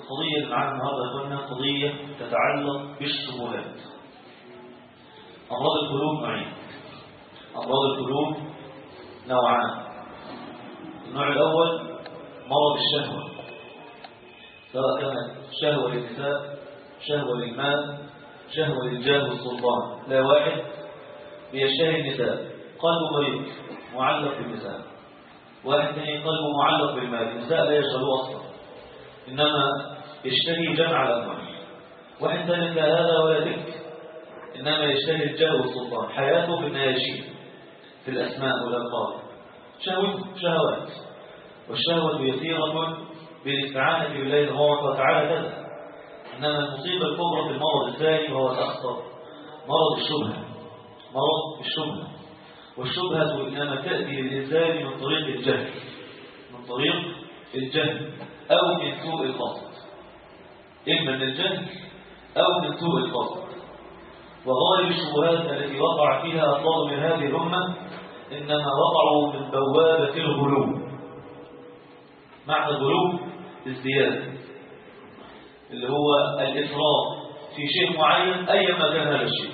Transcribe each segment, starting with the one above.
القضية اللي معانا النهارده قلنا قضية تتعلق بالشبهات أمراض القلوب نوعين أمراض القلوب نوعان النوع الأول مرض الشهوة سواء كانت شهوة للنساء شهوة للمال شهوة للجاه والسلطان لا واحد بيشتهي النساء قلبه مريض معلق بالنساء واحد ثاني قلبه معلق بالمال النساء لا يشغلوه أصلا إنما يشتهي جمع الأموال واحد ثالث لا هذا ولا تلك إنما يشتهي الجاه والسلطان حياته في النياشين في الأسماء والألقاب شهوة شهوات والشهوة يسيرة بالاستعانة بالله تبارك وتعالى كذا إنما المصيبة الكبرى في المرض الثاني وهو الأخطر مرض الشبهة مرض الشبهة والشبهة إنما تأتي للإنسان من طريق الجهل من طريق الجهل أو من سوء القصد إما من الجهل أو من سوء القصد وغالب الشبهات التي وقع فيها أطفال من هذه الأمة إنما وقعوا من بوابة الغلو معنى الغلو الزيادة اللي هو الإفراط في شيء معين أيما كان هذا الشيء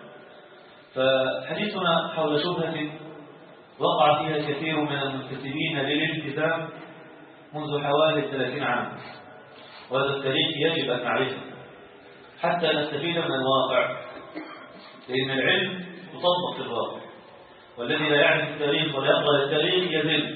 فحديثنا حول شبهة وقع فيها كثير من المنتسبين للالتزام منذ حوالي 30 عام وهذا التاريخ يجب أن نعرفه حتى نستفيد من الواقع لأن العلم يطبق في الواقع والذي لا يعرف التاريخ ولا يقرأ التاريخ يذل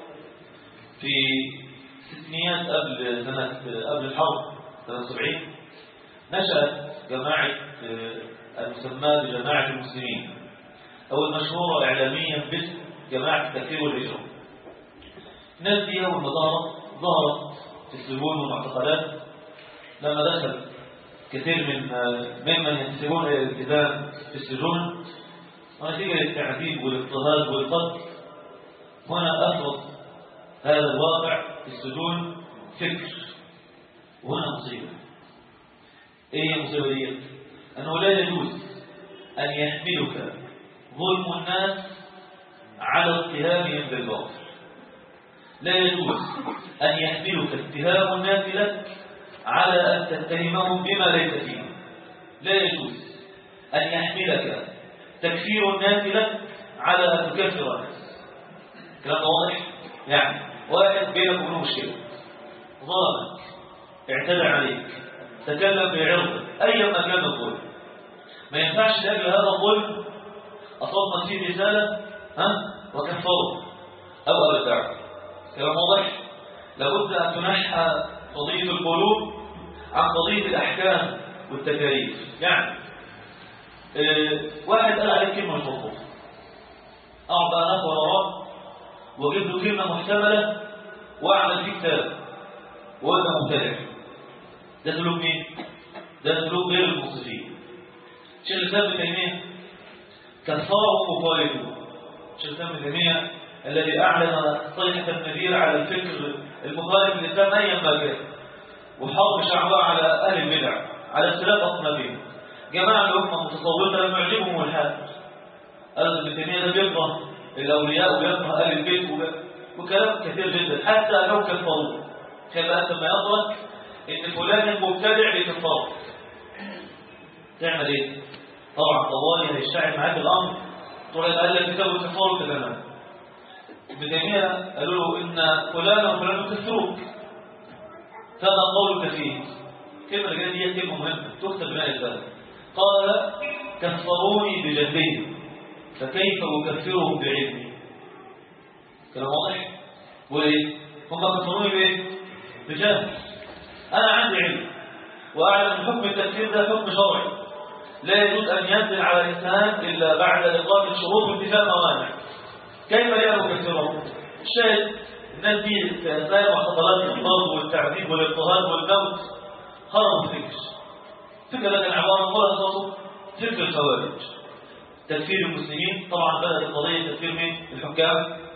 في ستينيات قبل سنة قبل الحرب سنة 70 نشأت جماعة المسمى بجماعة المسلمين أو المشهورة إعلاميا باسم جماعة التكفير والهجرة الناس دي أول ما ظهرت ظهرت في السجون والمعتقلات لما دخل كثير من ممن ينتسبون إلى الالتزام في السجون ونتيجة للتعذيب والاضطهاد والقتل هنا أفرض هذا الواقع في السجون فكر وهنا مصيبة ايه هي المصيبة دي انه لا يجوز ان يحملك ظلم الناس على اتهامهم بالباطل لا يجوز ان يحملك اتهام الناس لك على ان تتهمهم بما ليس فيه لا يجوز ان يحملك تكفير الناس لك على ان تكفر الناس كلام واضح يعني واحد بينك وبينه مشكله ظلمك اعتدى عليك تكلم بعرضك ايا ما كان الظلم ما ينفعش لاجل هذا الظلم اصبنا فيه رساله ها وكفره او ابدعه كلام واضح لابد ان تنحى قضيه القلوب عن قضيه الاحكام والتكاليف يعني اه واحد قال عليك كلمه مش مظبوطه اقعد بقى انا وراه واجيب له كلمه محتمله واعمل فيه كتاب وانت مبتدع ده سلوك مين ده سلوك غير المنصفين شيخ الاسلام ابن تيميه كفره مخالفه شيخ الاسلام ابن تيميه الذي اعلن صيحه النذير على الفكر المخالف للاسلام ايا ما كان وحرب شعبه على اهل البدع على اختلاف اصنافهم جماعه الامه متصوفه لم يعجبهم الحال قال ابن تيميه ده بيكره الاولياء وبيكره اهل البيت وكلام كثير جدا حتى لو كفروا كما أنت ما يدرك إن فلان مبتدع بكفار تعمل إيه؟ طبعا طوالي هيشتعل معاك الأمر تقول قال لك كتاب الكفار تماما ابن تيمية قالوا له إن فلان وفلان يكفروك هذا قولك فيه كلمة الجاية دي كلمة مهمة تكتب بناء البلد قال كفروني بجهلهم فكيف أكفرهم بعلمي كلام واضح وايه هم كفروني بايه بجهل انا عندي علم واعلم ان حكم التكفير ده حكم شرعي لا يجوز ان ينزل على الانسان الا بعد اقامه الشروط وانتفاء موانع كيف لا نكفره الشاهد الناس دي في اثناء معتقلات الضرب والتعذيب والاضطهاد والموت خرجوا الفكر فكر ده كان عباره عن قول اساسه فكر الخوارج تكفير المسلمين طبعا بدات القضيه تكفير مين الحكام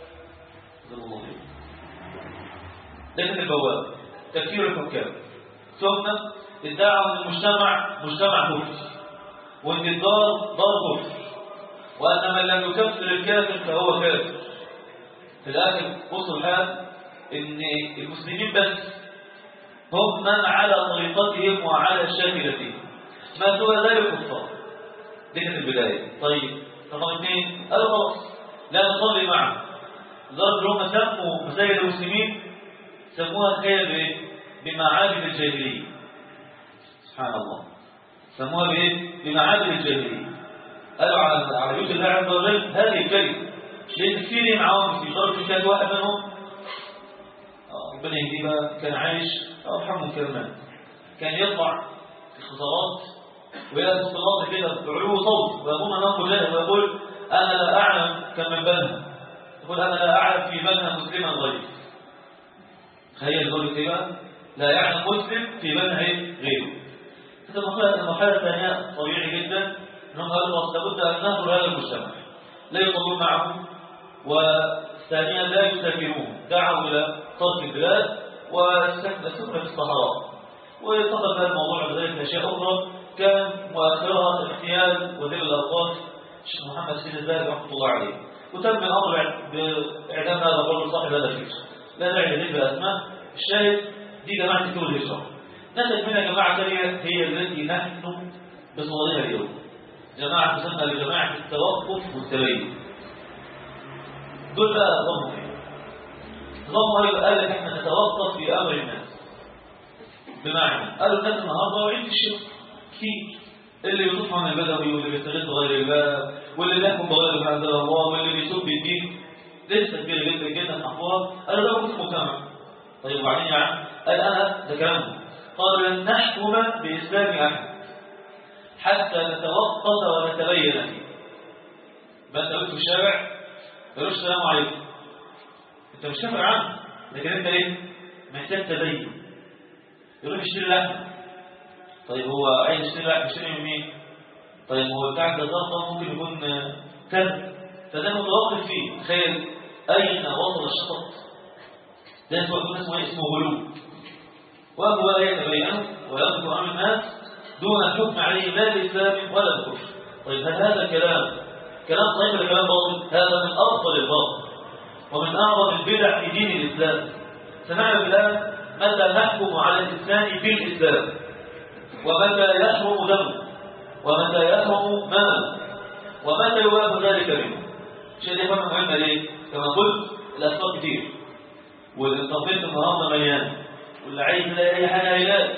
ليست البوابة تكفير الحكام ثم ادعوا ان المجتمع مجتمع كفر وان الدار دار كفر وان من لم يكفر الكافر فهو كافر في الاخر وصل الحال ان المسلمين بس هم من على طريقتهم وعلى شاكلتهم ما سوى ذلك كفار دي كانت البداية طيب رقم اثنين قالوا خلاص لا نصلي معهم لدرجة هم سموا مساجد المسلمين سموها تخيل بايه؟ بمعابد الجاهلية سبحان الله سموها بايه؟ بمعابد الجاهلية قالوا على على بيوت الله عز وجل هذه الكلمة ليه تكفيرهم عوام في شرط كان واحد منهم ربنا يهديه بقى كان عايش الله يرحمه كمان كان يطلع في خطرات ويأتي في الأرض كده بعلو صوت ويظن أنه مجاهد ويقول أنا لا أعلم كم من بنها يقول أنا لا أعلم في بنها مسلما غيري تخيل يقول إيه بقى لا يعلم مسلم في بنها غيره هذا المرحلة المرحلة الثانية طبيعي جدا أنهم قالوا لابد أن نهر هذا المجتمع لا يطلون معهم وثانيا لا يسافرون دعوا إلى ترك البلاد والسكن في الصحراء ويتخذ هذا الموضوع بذلك أشياء أخرى كان مؤخرها الاغتيال وذل الأوقات الشيخ محمد سيد الزاهد رحمه الله عليه وتم الأمر بإعدام هذا الرجل صاحب هذا الفكر لا داعي لذكر بأسماء الشاهد دي جماعة كتب الهجرة نتج منها جماعة ثانية هي التي نحن بصورها اليوم جماعة تسمى بجماعة التوقف والتبين دول بقى ضموا ايه؟ ضموا قال لك احنا نتوقف في امر الناس بمعنى قالوا الناس النهارده وعيد الشرك كتير اللي يطوف عن البدوي واللي بيستغل غير الله واللي بيحكم بغير ما انزل الله واللي بيسب الدين لسه كبيره جدا جدا اقوال قالوا ده موجود في المجتمع طيب وبعدين يا عم قال انا ده كلامه قالوا لن نحكم باسلام احد حتى نتوقف ونتبين فيه ما انت قلت في الشارع قالوش السلام عليكم انت مش كافر عنه لكن انت ايه محتاج تبين يروح يشتري لحمه طيب هو عايز يشتري لحمه يشتري من مين طيب هو بتاع الجزار ده ممكن يكون كذب فده متوقف فيه تخيل اين وصل الشطط ده اسمه اسمه ايه اسمه غلو وهو لا يتبين ويصف امر الناس دون الحكم عليه لا باسلام ولا بكفر طيب هل هذا الكلام كلام صحيح ولا كلام باطل هذا من افضل الباطل ومن اعظم البدع في دين الاسلام سمعنا الان متى نحكم على الانسان بالاسلام ومتى يحرم دمه ومتى يحرم ماله ومتى يباب ذلك منه شيء دي فهم مهمه ليه كما قلت الاسباب كتير والتنظيم النهارده مليان واللي عايز يلاقي اي حاجه هيلاقي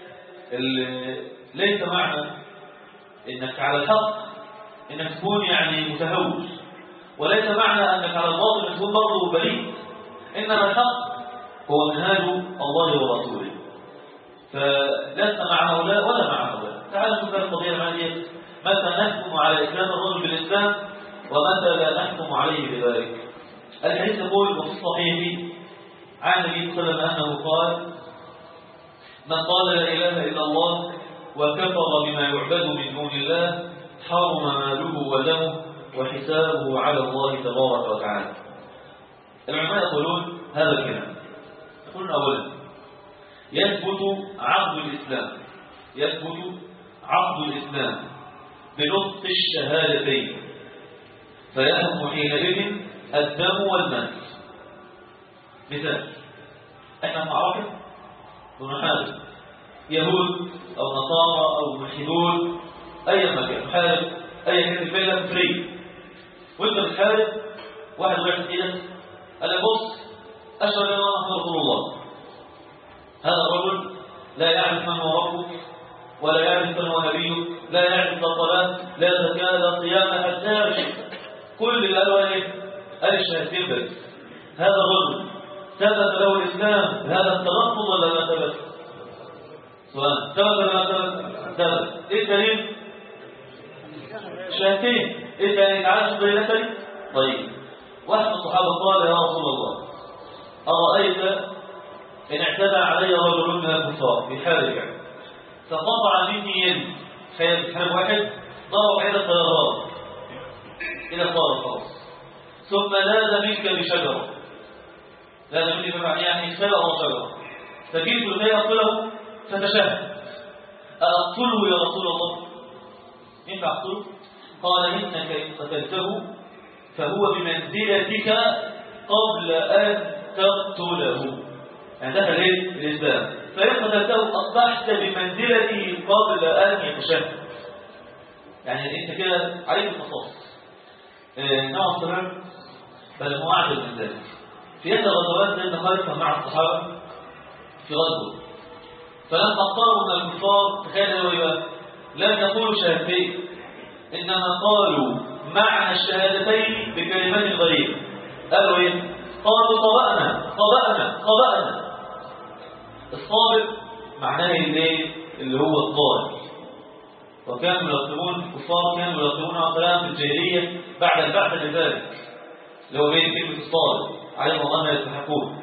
ليس معنى انك على الحق انك تكون يعني متهور وليس معنى انك على الباطل انك تكون برضه بريء انما الحق هو منهاج الله ورسوله فلست مع هؤلاء ولا مع هؤلاء تعال نشوف هذه القضيه الماليه متى نحكم على اسلام الرجل بالاسلام ومتى لا نحكم عليه بذلك الحديث يقول وفي الصحيح عن النبي صلى الله عليه وسلم انه قال من قال لا اله الا الله وكفر بما يعبد من دون الله حرم ماله ودمه وحسابه على الله تبارك وتعالى العلماء يقولون هذا الكلام يقولون اولا يثبت عقد الاسلام يثبت عقد الاسلام بنطق الشهادتين فيحكم حينئذ الدم والمال مثال احنا في معركه ونحارب يهود او نصارى او ملحدون اي مكان محارب اي كان الفيلم فري وانت بتحارب واحد وقع في ايدك قال لك بص اشهد ان لا اله الا رسول الله هذا الرجل لا يعرف من هو ربك ولا يعرف من هو نبيك لا يعرف لا صلاه لا زكاه لا صيام حتى يرشد كل اللي قالوا ايه قال الشهادتين بس هذا الرجل ثبت له الاسلام هذا التلفظ ولا ما ثبت سؤال ثبت ولا ما ثبت ثبت ايه الدليل شهادتين ايه الدليل تعالى شوف دليل ثاني طيب واحد من الصحابه قال يا رسول الله ارايت ان اعتدى علي رجل من الكفار في حال يعني فقطع مني يدي تخيل حال واحد ضرب عيد الطيران الى الطائر خلاص ثم لاذ منك بشجره لاذ منك بمعنى يعني سبق شجره فجئت لكي اقتله فتشهد اقتله يا رسول الله ينفع اقتله قال انك ان قتلته فهو بمنزلتك قبل ان تقتله يعني دخل ايه الاسلام فإن قتلته أصبحت بمنزلته قبل أن يتشهد يعني أنت كده عليك القصاص نوع الصغير بل مواعد من ذلك في إحدى غزوات سيدنا خالد كان مع الصحابة في غزوة فلما اقتربوا من الكفار تخيلوا ايه لم يقولوا شهادتين انما قالوا معنى الشهادتين بكلمات غريبه قالوا ايه قالوا طبقنا طبقنا طبقنا الصابر معناه الايه اللي هو الضال وكانوا يطلبون الكفار كانوا يطلبون عقلان في الجاهليه بعد البعث لذلك اللي هو بين كلمه الصابر عليهم الله ما يستحقون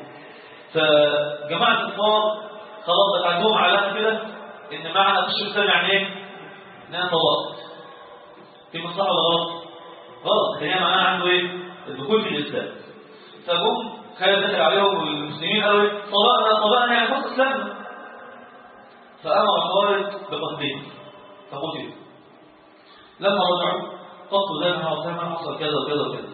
فجماعه الكفار خلاص بقى عندهم علامه كده ان معنى الشيء سامع ايه؟ ان انا طبقت في مصلحه ولا غلط؟ غلط هي معناها عنده ايه؟ الدخول في الاسلام فجم خالد دخل عليهم المسلمين قالوا ايه؟ طبقنا طبقنا يعني خلاص اسلمنا فامر خالد بقتله فقتل لما رجعوا قصوا ذلك وسلم حصل كذا وكذا وكذا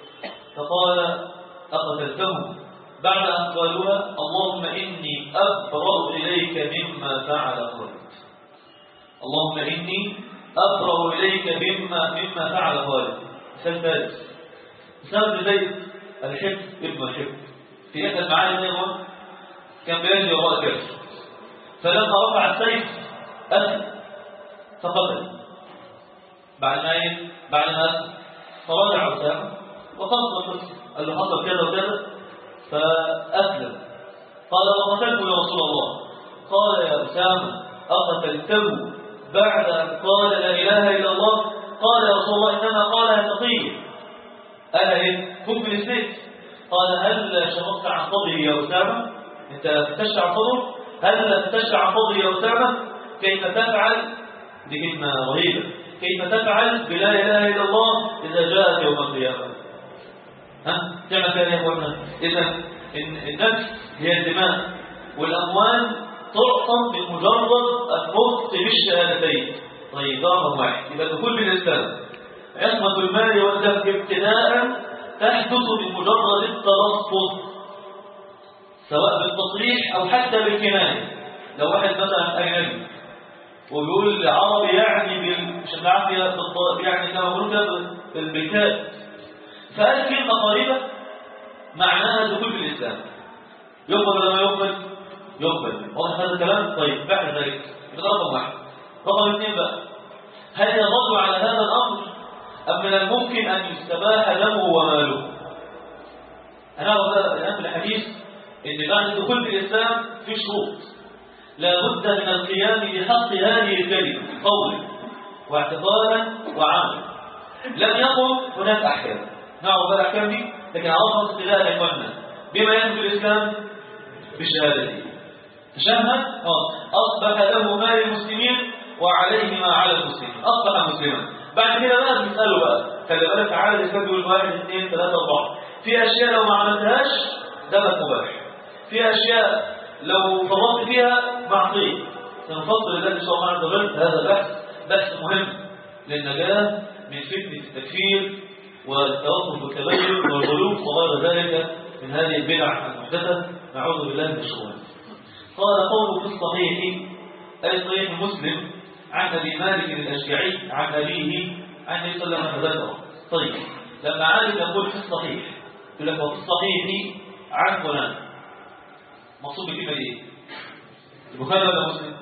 فقال أقتلته بعد أن قالوها اللهم إني أبرأ إليك مما فعل خالد اللهم إني أبرأ إليك مما مما فعل خالد مثال ثالث مثال زيد الحب ابن الحب في إحدى المعاني أيضا كان بيجري وراء كافر فلما رفع السيف أسد فقتل بعد ما ايه بعد ما فرجع أسامة وقصد القصة قال له حصل كذا وكذا فأسلم قال وقتلته يا رسول الله قال يا أسامة أقتلته بعد أن قال لا إله إلا الله قال يا رسول الله إنما قالها تقي أنا إيه كن بالسيف قال هل شرطت عن صدره يا أسامة أنت فتشت عن صدره هل فتشت عن صدره يا أسامة كيف تفعل دي كلمة رهيبة كيف تفعل بلا إله إلا الله إذا جاءت يوم القيامة ها تعمل كده يا اخوانا اذا النفس هي الدماء والاموال تعصم بمجرد النطق بالشهادتين طيب ده رقم واحد يبقى دخول بالاسلام عصمة المال والدم ابتداء تحدث بمجرد التلفظ سواء بالتصريح او حتى بالكنايه لو واحد مثلا اجنبي وبيقول عربي يعني بال... مش العافيه يعني كما قلت بالبكاء فقال كلمة قريبة معناها دخول في الإسلام يقبل ولا ما يقبل؟ يقبل واضح هذا الكلام؟ طيب بعد ذلك يبقى رقم واحد رقم اثنين بقى هل يظل على هذا الأمر أم من الممكن أن يستباح دمه وماله؟ أنا أقول الآن في الحديث إن بعد الدخول في الإسلام في شروط لا بد من القيام بحق هذه الكلمة قولا واعتقادا وعملا لم يقم هناك أحكام نعرف بقى الأحكام دي لكن عرفنا استدلال إخواننا بما ينفي الإسلام بشهادته تشهد اه أصبح له مال المسلمين وعليه ما على المسلمين أصبح مسلما بعد كده بقى بنسأله بقى خلي بالك تعالى الإسلام يقول واحد اثنين ثلاثة أربعة في أشياء لو ما عملتهاش دمك مباح في أشياء لو فرطت فيها معصية سنفصل الله إن شاء الله عز وجل هذا البحث بحث مهم للنجاة من فتنة التكفير والتوقف والتبين والغلو وغير ذلك من هذه البدع المحدثة نعوذ بالله من الشرور قال قوله في الصحيح أي صحيح مسلم عن أبي مالك الأشجعي عن أبيه عن النبي صلى الله عليه وسلم طيب لما عاد يقول في الصحيح يقول لك وفي الصحيح عن فلان مقصود بكلمة ايه؟ البخاري ولا مسلم؟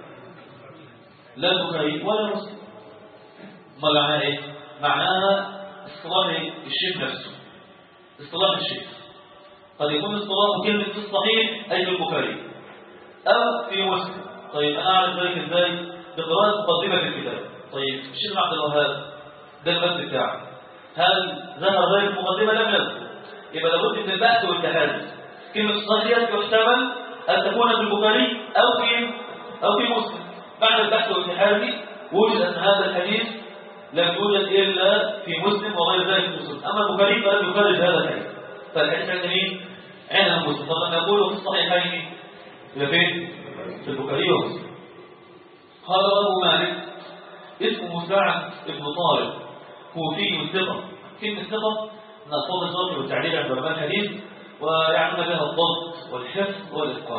لا البخاري ولا مسلم ما معناها ايه؟ معناها اصطلاح الشيخ نفسه اصطلاح الشيخ قد يكون اصطلاح كلمة في الصحيح أي في البخاري أو في مسلم طيب أنا أعرف ذلك إزاي بقراءة مقدمة الكتاب طيب الشيخ عبد الوهاب ده البث بتاعه هل ذكر ذلك المقدمة لم يذكر يبقى لابد من البحث والتحدث كلمة الصحيح يحتمل أن تكون في البخاري أو في أو في مسلم بعد البحث والتحدث وجد أن هذا الحديث لم يوجد إلا في مسلم وغير ذلك في مسلم أما البخاري فلم يخرج هذا الحديث فالحديث عند مين؟ عند مسلم طبعا نقول في الصحيحين إلى فين؟ في البخاري ومسلم قال أبو مالك اسمه سعد بن طارق كوفي ثقة كلمة ثقة من ألفاظ الظهر والتعديل عند علماء الحديث ويعنون بها الضبط والحفظ والإتقان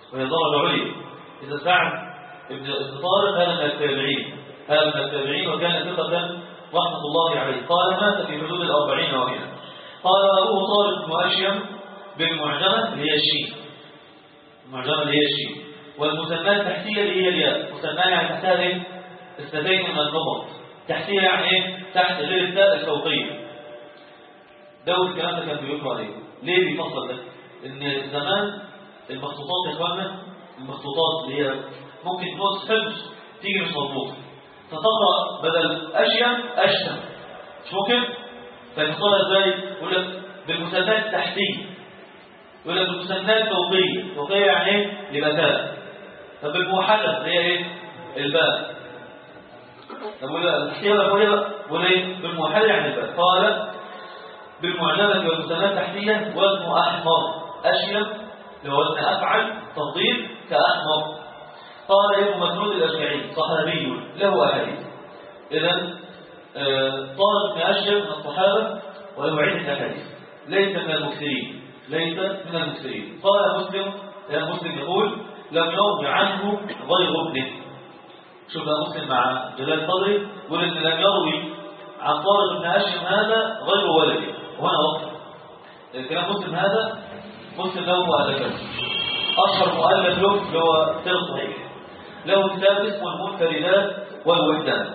وهي درجة عليا إذا سعد ابن طارق هذا من التابعين هذا من التابعين وكان ثقة رحمة الله عليه قال مات في حدود الأربعين ومئة قال أبوه طارق بن أشيم بالمعجمة اللي هي الشين المعجمة اللي هي الشين والمسمات التحتية اللي هي الياء مسماه يعني تحتها ايه؟ الستين من النقط تحتيها يعني ايه؟ تحت غير التاء الفوقية داود الكلام ده كان بيقرأ عليه ليه بيفصل ده؟ ان زمان المخطوطات يا اخوانا المخطوطات اللي هي ممكن نص حفظ تيجي مش مضبوطه فتقرا بدل اشيم اشتم مش ممكن فيختار ازاي يقول لك بالمسمات التحتيه يقول لك بالمسمات الفوقيه فوقيه يعني ايه يبقى تاء طب بالموحده اللي هي ايه الباء طب ولا التحتيه ولا فوقيه بقى ولا ايه بالموحده يعني الباء قال بالمعجمه والمسمات التحتيه وزن احمر اشيم لو وزن افعل تفضيل كاحمر قال ابن مسعود الأشعري صحابي له أحاديث إذا طالب بن أشهر من الصحابة وله عدة أحاديث ليس من المكثرين ليس من المكثرين قال مسلم كان مسلم يقول لم يروي عنه غير ابنه شوف بقى مسلم مع جلال صدري يقول ان لم يروي عن طالب بن أشهر هذا غير ولده وهنا وقت الكلام مسلم هذا مسلم له مؤلفات أشهر مؤلف له اللي هو سير الصحيح له كتاب اسمه المنفردات والوحدان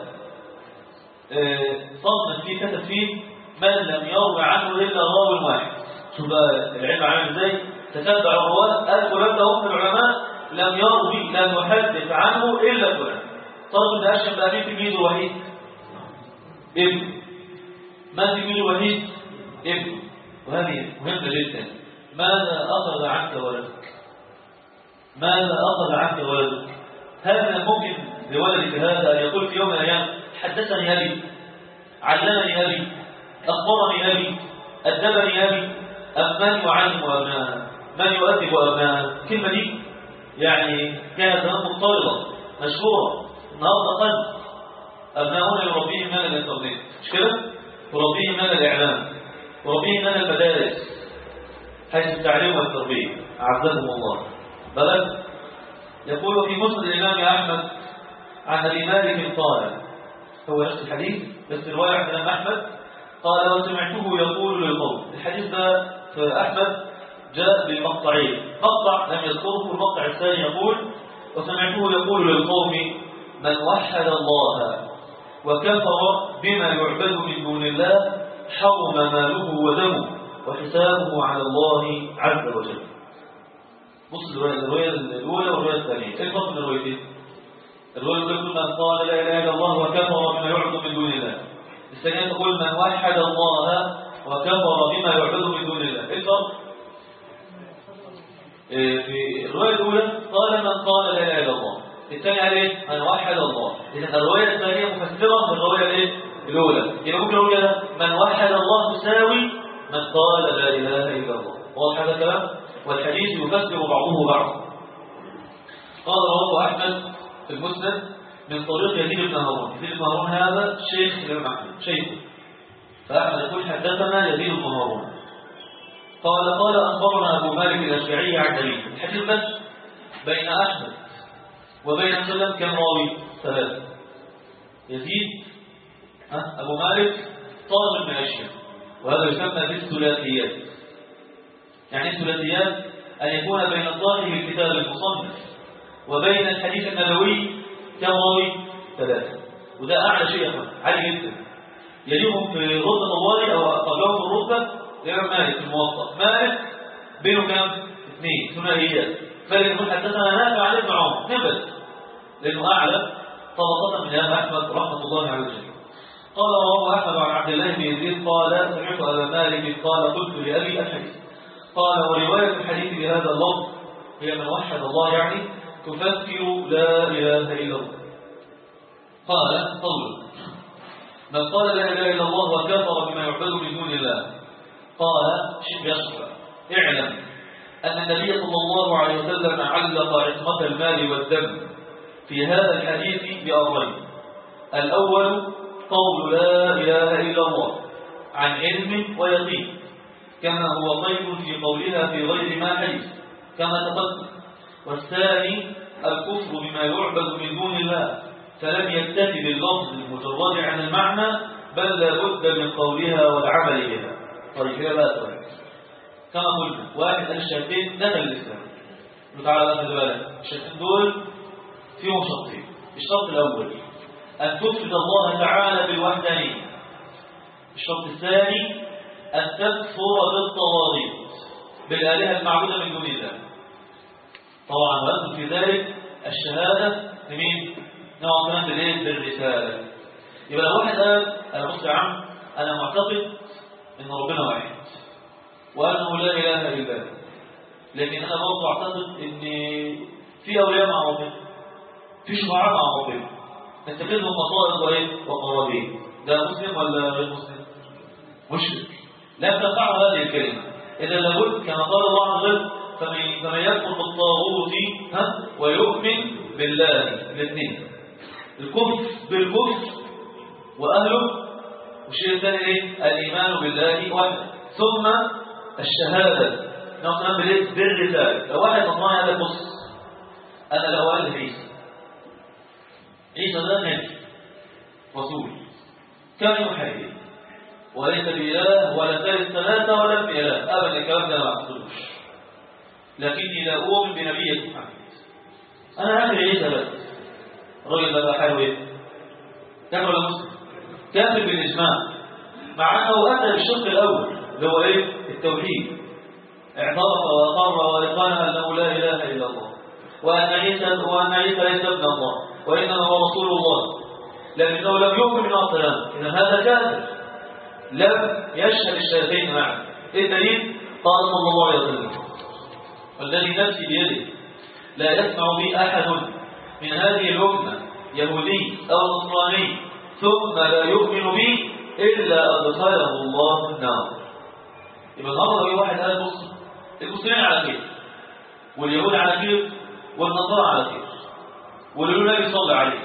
صنف فيه كتب فيه من لم يروي عنه الا راوي واحد شوف بقى العلم عامل ازاي تتبع الرواه قال فلان ده من العلماء لم يروي لم يحدث عنه الا فلان طالب بن اشرف بقى مين تلميذه الوحيد ابنه ما تلميذه الوحيد ابنه وهذه مهمه جدا ماذا اخذ عنك ولدك ماذا اخذ عنك ولدك هل من الممكن لولدك هذا أن يقول في يوم من الأيام حدثني أبي علمني أبي أخبرني أبي أدبني أبي أم من يعلم أبناءه من يؤدب أبناءه الكلمة دي يعني كانت زمان مضطردة مشهورة النهارده قل أبناؤنا يربيهم من الإنترنت مش كده؟ يربيهم من الإعلام يربيهم من المدارس حيث التعليم والتربية أعزهم الله بلد يقول في مسند الإمام أحمد عن أبي مالك قال هو نفس الحديث بس رواية عن الإمام أحمد قال وسمعته يقول للقوم الحديث ده في أحمد جاء بمقطعين مقطع لم يذكره المقطع الثاني يقول وسمعته يقول للقوم من وحد الله وكفر بما يعبد من دون الله حرم ماله ودمه وحسابه على الله عز وجل بص الرواية الرواية الأولى والرواية الثانية ايه الفرق بين الروايتين؟ الرواية الأولى تقول من قال لا إله إلا الله وكفر بما يعبد من دون الله الثانية تقول من وحد الله وكفر بما يعبد من دون الله ايه الفرق؟ في الرواية الأولى قال من قال لا إله إلا الله الثاني قال ايه؟ من وحد الله إذا الرواية الثانية مفسرة للرواية الايه؟ الأولى يبقى ممكن نقول كده من وحد الله تساوي من قال لا إله إلا الله واضح هذا الكلام؟ والحديث يفسر بعضه بعضا قال رواه أحمد في المسند من طريق يزيد بن هارون يزيد بن هارون هذا شيخ الإمام أحمد شيخ فأحمد يقول حدثنا يزيد بن هارون قال قال أخبرنا أبو مالك الأشجعي عن أبيه الحديث بس بين أحمد وبين سلم كم راوي ثلاثة يزيد أه؟ أبو مالك طالب من أشياء وهذا يسمى بالثلاثيات يعني الثلاثيات أن يكون بين صاحب الكتاب المصنف وبين الحديث النبوي كم راوي ثلاثة وده أعلى شيء يا عالي جدا يليهم في رتبة طوالي أو قبلهم في الرتبة الإمام مالك في الموطأ مالك بينه كام؟ اثنين ثنائيات مالك يقول حدثنا نافع عن ابن عمر نبت لأنه أعلى طبقة من الإمام أحمد رحمة الله على الجميع قال رواه أحمد عن عبد الله بن يزيد قال سمعت أبا مالك قال قلت لأبي الحديث قال ورواية الحديث بهذا اللفظ هي من وحد الله يعني تفسر لا إله إلا الله قال قول من قال لا إله إلا الله وكفر بما يعبد من دون الله قال شيخ يشرع اعلم أن النبي صلى الله عليه وسلم علق عصمة المال والدم في هذا الحديث بأمرين الأول قول لا إله إلا الله عن علم ويقين كما هو طيب في قولها في غير ما حديث كما تقدم والثاني الكفر بما يعبد من دون الله فلم يكتفي باللفظ المجرد عن المعنى بل لا بد من قولها والعمل بها طيب كده بقى سؤال كما قلنا واحد قال الشهادتين دخل الاسلام وتعالى بقى خلي بالك الشهادتين دول فيهم شرطين الشرط الاول ان تفرد الله تعالى بالوحدانيه الشرط الثاني ان تكفر بالطواغيت بالالهه المعبوده من دون الله طبعا ويدخل في ذلك الشهاده لمين؟ نوع كمان بالايه؟ بالرساله يبقى لو واحد قال انا بص يا عم انا معتقد ان ربنا واحد وانه لا اله الا الله لكن انا برضه اعتقد ان في اولياء مع ربنا في شفعاء مع ربنا نتخذهم مصائب وايه وقرابين ده مسلم ولا غير مسلم مشرك لا تنفعه هذه الكلمه اذا لابد كما قال الله عز وجل فمن فمن يكفر بالطاغوت ها ويؤمن بالله الاثنين الكفر بالكفر واهله والشيء الثاني ايه الايمان بالله وحده ثم الشهاده نوع كمان بالايه بالرساله لو واحد نصراني قال لك بص انا لو قال عيسى عيسى ده نبي رسول كان يوحي وليس بإله ولا ثالث ثلاثة ولا ابن إله أبدا الكلام ده ما أعتقدوش لكني لا أؤمن بنبي محمد أنا هاكل عيسى بس الراجل ده بقى حاله إيه؟ كافر ولا مسلم؟ كافر بالإجماع مع أنه أتى بالشق الأول اللي هو إيه؟ التوحيد اعترف وأقر وأيقن أنه لا إله إلا الله وأن عيسى وأن عيسى ليس ابن الله وإنما هو رسول الله لكنه لم يؤمن من الكلام إذا هذا كافر لم يشهد الشهادتين معا ايه الدليل قال صلى الله عليه وسلم والذي نفسي بيده لا يسمع بي احد من هذه الامه يهودي او نصراني ثم لا يؤمن بي الا ادخله الله النار يبقى النهارده لو واحد قال بص المسلمين على خير واليهود على خير والنصارى على خير واللي له نبي صلى عليه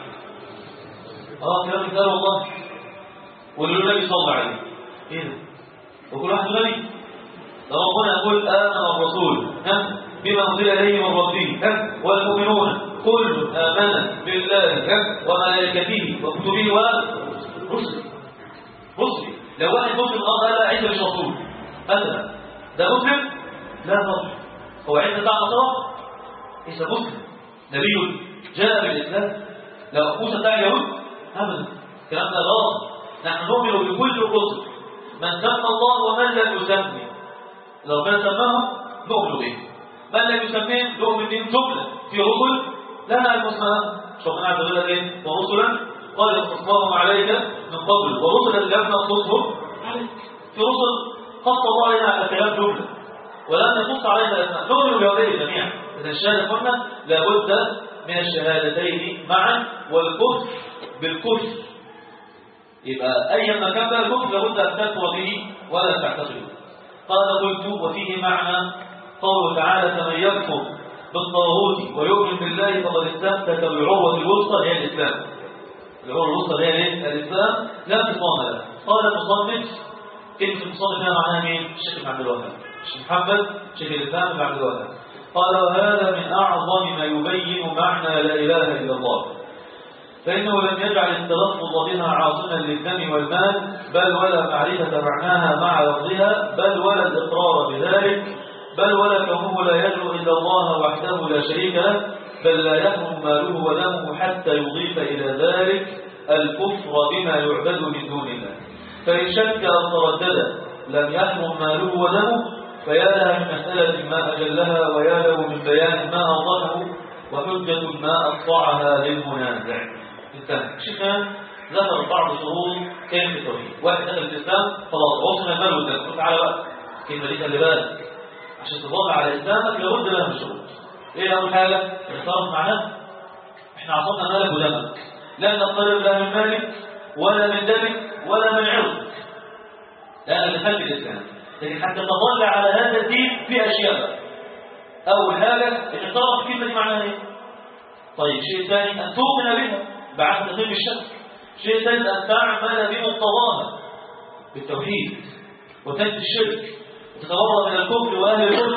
اه كلام كتاب والله واللي له نبي صلى عليه ايه ده وكل واحد نبي ده ربنا يقول امن الرسول ها بما انزل اليه من ربه ها والمؤمنون كل امن بالله ها وملائكته وكتبه ورسله رسله لو واحد مسلم قال لا عيسى مش رسول مثلا ده مسلم لا طبعا هو عيسى بتاع النصارى عيسى مسلم نبي جاء بالاسلام لو موسى بتاع اليهود ابدا الكلام ده غلط نحن نؤمن بكل الرسل من سمى الله ومن لم يسمي لو ربنا سماهم نؤمن به من لم يسميهم نؤمن بهم جمله في رسل لها المسمى ربنا عز وجل ايه ورسلا قال اختصاهم عليك من قبل ورسلا لم نقصهم عليك في رسل خص الله علينا على كلام جمله ولم يقص علينا اسماء نؤمن بهؤلاء جميعا اذا الشهاده قلنا لابد من الشهادتين معا والكفر بالكفر يبقى أي ما كان بقى الكفر لابد أن تكفر به ولا تعتقده قال قلت وفيه معنى قوله تعالى فمن يكفر بالطاغوت ويؤمن بالله فقد استمسك بالعروة الوسطى هي الإسلام العروة الوسطى هي ايه؟ الإسلام لا انفصام لها قال المصنف كلمة المصنف هنا معناها مين؟ الشيخ ابن عبد الوهاب الشيخ محمد شيخ الإسلام ابن عبد الوهاب قال وهذا من أعظم ما يبين معنى لا إله إلا الله فإنه لم يجعل التلفظ بها عاصما للدم والمال بل ولا معرفة معناها مع لفظها بل ولا الإقرار بذلك بل ولا كونه لا يدعو إلا الله وحده لا شريك له بل لا يحرم ماله ودمه حتى يضيف إلى ذلك الكفر بما يعبد من دون الله فإن شك أو تردد لم يحرم ماله ودمه فيا لها من مسألة ما أجلها ويا له من بيان ما أوضحه وحجة ما أقطعها للمنازع انتهى شيخنا ذكر بعض شروط كلمة التوحيد واحد دخل الإسلام خلاص وصل المال والدم تعالى بقى الكلمة دي خلي بالك عشان تضل على إسلامك لابد لها من شروط إيه أول حاجة؟ اختارت معناه إحنا عصمنا مالك ودمك لا نقترب لا من مالك ولا من دمك ولا من عرضك لا دخلت الإسلام لكن حتى تظل على هذا الدين في أشياء بقى. أول حاجة إن تعرف كلمة معناها إيه طيب شيء ثاني أن تؤمن بها بعد تقييم الشك شيء ثالث أن تعمل بمقتضاها بالتوحيد وتنفي الشرك وتتورط من الكفر وأهل الكفر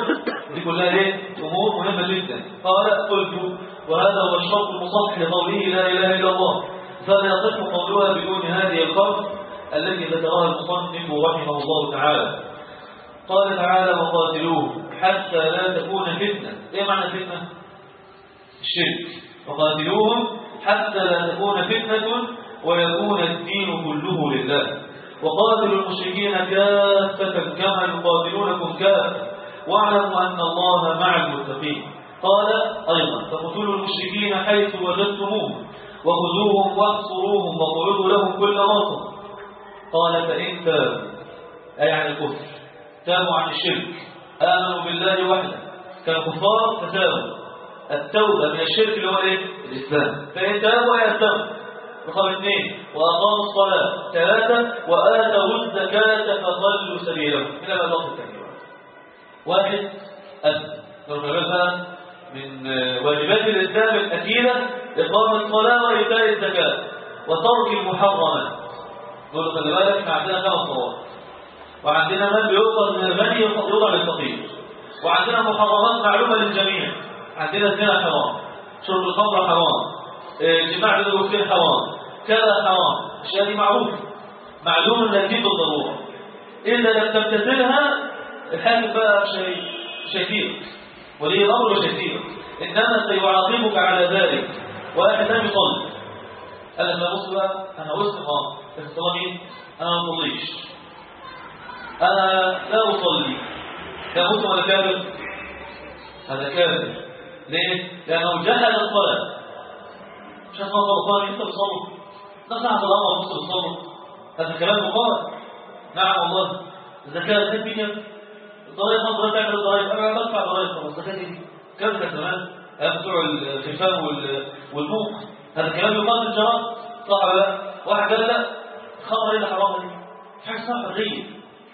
دي كلها ايه امور مهمه جدا قال قلت وهذا هو الشرط المصحح لقوله لا اله الا الله فلا يصح قولها بدون هذه القول التي ذكرها المصنف رحمه الله تعالى قال تعالى وقاتلوه حتى لا تكون فتنه ايه معنى فتنه الشرك وقاتلوهم حتى لا تكون فتنه ويكون الدين كله لله وقاتلوا المشركين كافة كما يقاتلونكم كافة واعلموا أن الله مع المتقين قال أيضا فقتلوا المشركين حيث وجدتموهم وخذوهم واحصروهم واقعدوا لهم كل مرصد قال فإن تابوا أي عن الكفر تابوا عن الشرك آمنوا بالله وحده كالكفار فتابوا التوبة من الشرك اللي هو ايه؟ الإسلام فإن تابوا يتابوا رقم اثنين وأقاموا الصلاة ثلاثة وآتوا الزكاة فضلوا سبيلهم إلى ما ضغط التكبير واحد أدنى بقى من واجبات الإسلام الأكيدة إقامة الصلاة وإيتاء الزكاة وترك المحرمات نقول خلي بالك احنا عندنا خمس صلوات وعندنا من بيؤخذ من الغني يوضع للفقير وعندنا محرمات معلومة للجميع عندنا الزنا حرام شرب الخمر حرام جماع الوكيل حرام كذا حرام الاشياء دي معروفه معلوم انها تجيب بالضروره اذا لم تمتثلها الحاكم بقى مش مش هيفيدك ولي الامر مش هيفيدك انما سيعاقبك على ذلك واحد لم يصلي قال لما بص بقى انا وسط اه بس الصلاه مين؟ انا ما بصليش انا لا اصلي ده مسلم ولا كافر؟ هذا كافر ليه؟ لانه جهل الصلاه مش اسمه غلطان انت بتصلي نقع على الامر انت بتصلي هذا كلام مقال نعم والله الزكاه دي الدنيا الضرائب ما تعمل الضرائب انا بدفع ضرائب طب الزكاه دي كم كمان بتوع الخفان والبوق هذا كلام يقال في الجرائد صح ولا لا واحد قال لا الخمر ايه اللي حرام دي حاجه اسمها حريه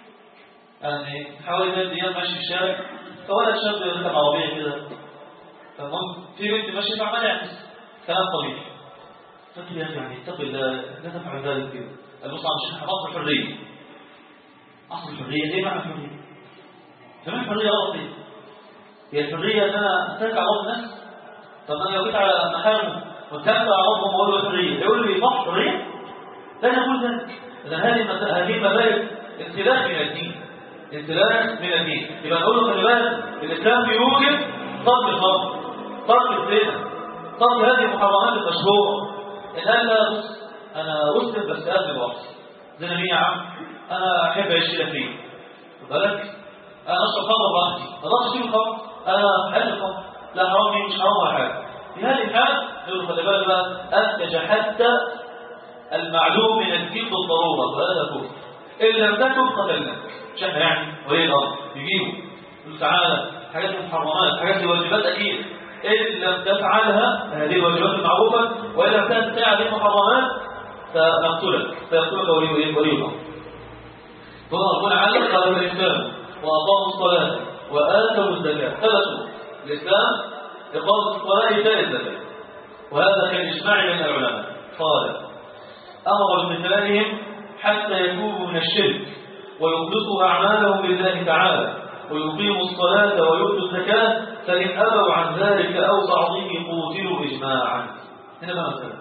يعني حوالي ثلاث ايام ماشي في الشارع فولد شاب يركب عربيه كده فالمهم في بنت ماشيه فعمال يعكس كلام طبيعي فقل يا اخي يعني اتق الله لا تفعل ذلك كده البص على الشيخ اصل الحريه اصل الحريه ايه معنى الحريه؟ كمان الحريه غلط ايه؟ هي الحريه ان انا اترك على بعض الناس طب انا لو جيت على محارم واتكلت على بعضهم واقول له حريه يقول لي صح حريه؟ لا يقول ذلك اذا هذه هذه مبادئ انسلاخ من الدين انسلاخ من الدين يبقى نقول له خلي بالك الاسلام بيوجب طرد الخمر طرد الزنا طرد هذه المحرمات المشهوره ان انا بص انا مسلم بس قلبي واحد زنا مين يا عم انا احب اعيش كده فيه خد بالك انا اشرب خمر براحتي ما اقدرش اشيل الخمر انا احب الخمر لا حرام مش حرام ولا حاجه في هذه الحال يقول خلي بالك بقى انت جحدت المعلوم من الدين بالضروره وهذا كفر ان لم تكن قتلناك مش احنا يعني ولي الامر يجيبوا يقول تعالى حاجات محرمات حاجات واجبات اكيد إن لم تفعلها هذه الواجبات المعروفة وإن لم تستطيع هذه المحرمات فنقتلك فيقتلك ولي ولي الأمر ثم ربنا علم قال الإسلام وأقاموا الصلاة وآتوا الزكاة ثلاثة الإسلام إقامة الصلاة إيتاء الزكاة وهذا كالإجماع بين العلماء قال أمر بامتثالهم حتى يتوبوا من الشرك ويخلصوا أعمالهم لله تعالى ويقيموا الصلاة ويؤتوا الزكاة فإن أبوا عن ذلك أو بعضهم قوتلوا إجماعا هنا بقى مثلا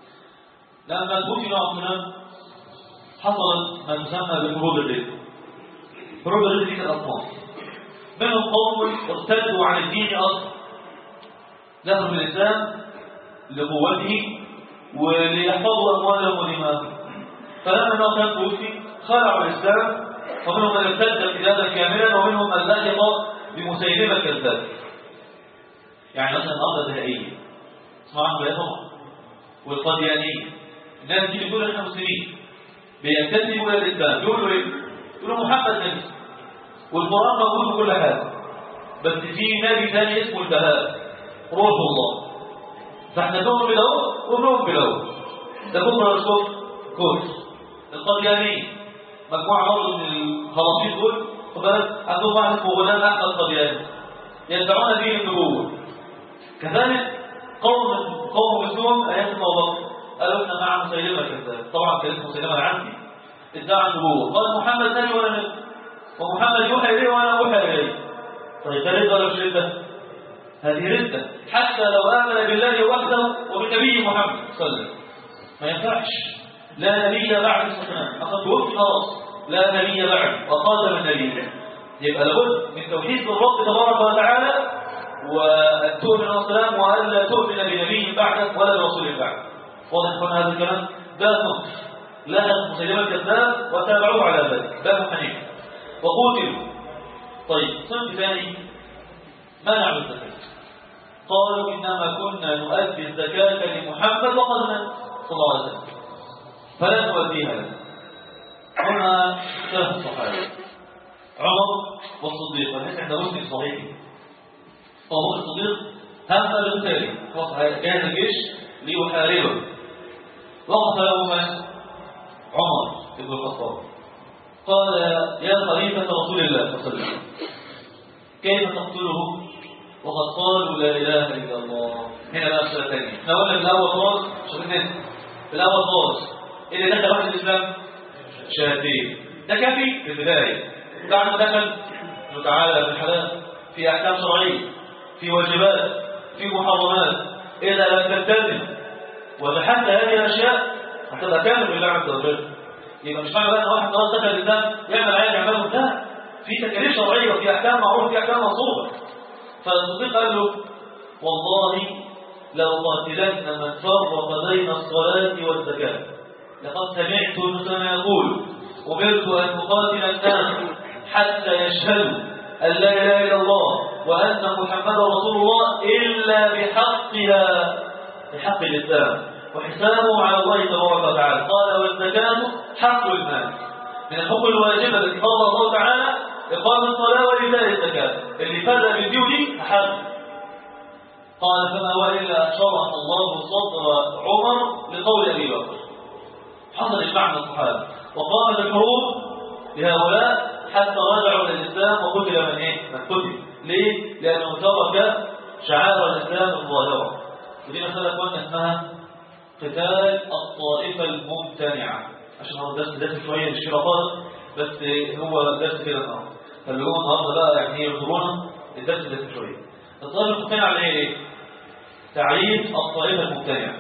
لما قتل عثمان حصلت ما تسمى بحروب الرد حروب الرد دي الأصناف منهم قوم ارتدوا عن الدين أصلا دخلوا في الإسلام لقوته وليحفظوا أموالهم ودماءهم فلما أنه كان توفي خلعوا الإسلام ومنهم من ارتد ارتدادا كاملا ومنهم من لحق بمسيلمة الكذاب يعني مثلا الأرض النهائية اسمعوا بها طبعا والقاديانية الناس دي بتقول احنا مسلمين بينتسبوا الى الاسلام يقولوا ايه؟ يقولوا محمد نبي والقران موجود في كل حاجه بس في نبي ثاني اسمه البهاء روح الله فاحنا نؤمن بالاول ونؤمن بالاول ده كفر ولا كفر؟ كفر القاديانية مجموعة برضه من الخلاصين دول خد بالك عندهم واحد اسمه غلام احمد قادياني يدعون به النبوة كذلك قوم قوم مسلم ايات الموضوع قالوا احنا مع مسيلمه الكذاب طبعا كان اسمه مسيلمه العنسي ادعى النبوه قال محمد نبي ولا نبي ومحمد يوحى اليه وانا اوحى اليه طيب ده رده ولا مش رده؟ هذه رده حتى لو امن بالله وحده وبالنبي محمد صلى الله عليه وسلم ما ينفعش لا نبي بعد السلام أخذ توفي خلاص لا نبي بعد وقادم النبي يبقى لابد من توحيد الرب تبارك وتعالى وأن تؤمن والسلام وأن لا تؤمن بنبي بعدك ولا برسول بعد واضح يكون هذا الكلام ده نص لا مسلمة الكذاب وتابعوه على ذلك باب حنيف وقوتلوا طيب صنف ثاني منعوا الزكاة قالوا إنما كنا نؤدي الزكاة لمحمد وقد مات صلى الله عليه وسلم فلا نؤديها له هنا ثلاث الصحابة عمر والصديق والحديث عند مسلم صحيح أبو بكر الصديق هم بالتالي جاهز الجيش ليحاربه وقف له من عمر بن الخطاب قال يا خليفة رسول الله صلى الله عليه وسلم كيف تقتله وقد قالوا لا إله إلا الله هنا بقى السؤال الثاني احنا قلنا في الأول خالص شوف الناس في الأول خالص اللي دخل واحد الإسلام شهادتين ده كافي في البداية بعد ما دخل انه تعالى بالحلال في أحكام شرعية في واجبات في محرمات إذا لم تلتزم وتحدى هذه الأشياء هتبقى كامل لله عز وجل يبقى مش معنى بقى ان واحد خلاص دخل الإسلام يعمل عيال يعمله لا في تكاليف شرعية وفي أحكام معروفة وفي أحكام مصروفة فالصديق قال له والله لو قاتلن من فرق بين الصلاة والزكاة لقد سمعت مثلا يقول أمرت أن أقاتل الناس حتى يشهدوا أن لا إله إلا الله وأن محمدا رسول الله إلا بحقها بحق الإسلام وحسابه على الله تبارك وتعالى قال والزكاة حق المال من الحقوق الواجبة التي فرض الله تعالى إقام الصلاة وإيتاء الزكاة اللي فاز بالديو دي أحد قال فما هو إلا شرح الله صدر عمر لقول أبي بكر حصل إجماع من الصحابة وقامت الحروب لهؤلاء حتى رجعوا إلى الإسلام وقتل من إيه؟ من قتل ليه؟ لأنه ترك شعائر الإسلام الظاهرة ودي مسألة قلنا اسمها قتال الطائفة الممتنعة عشان هو الدرس داخل شوية مش كده خالص بس هو الدرس كده النهارده فاللي هو النهارده بقى يعني يرضونا الدرس داخل شوية الطائفة الممتنعة اللي هي ايه؟ تعريف الطائفة الممتنعة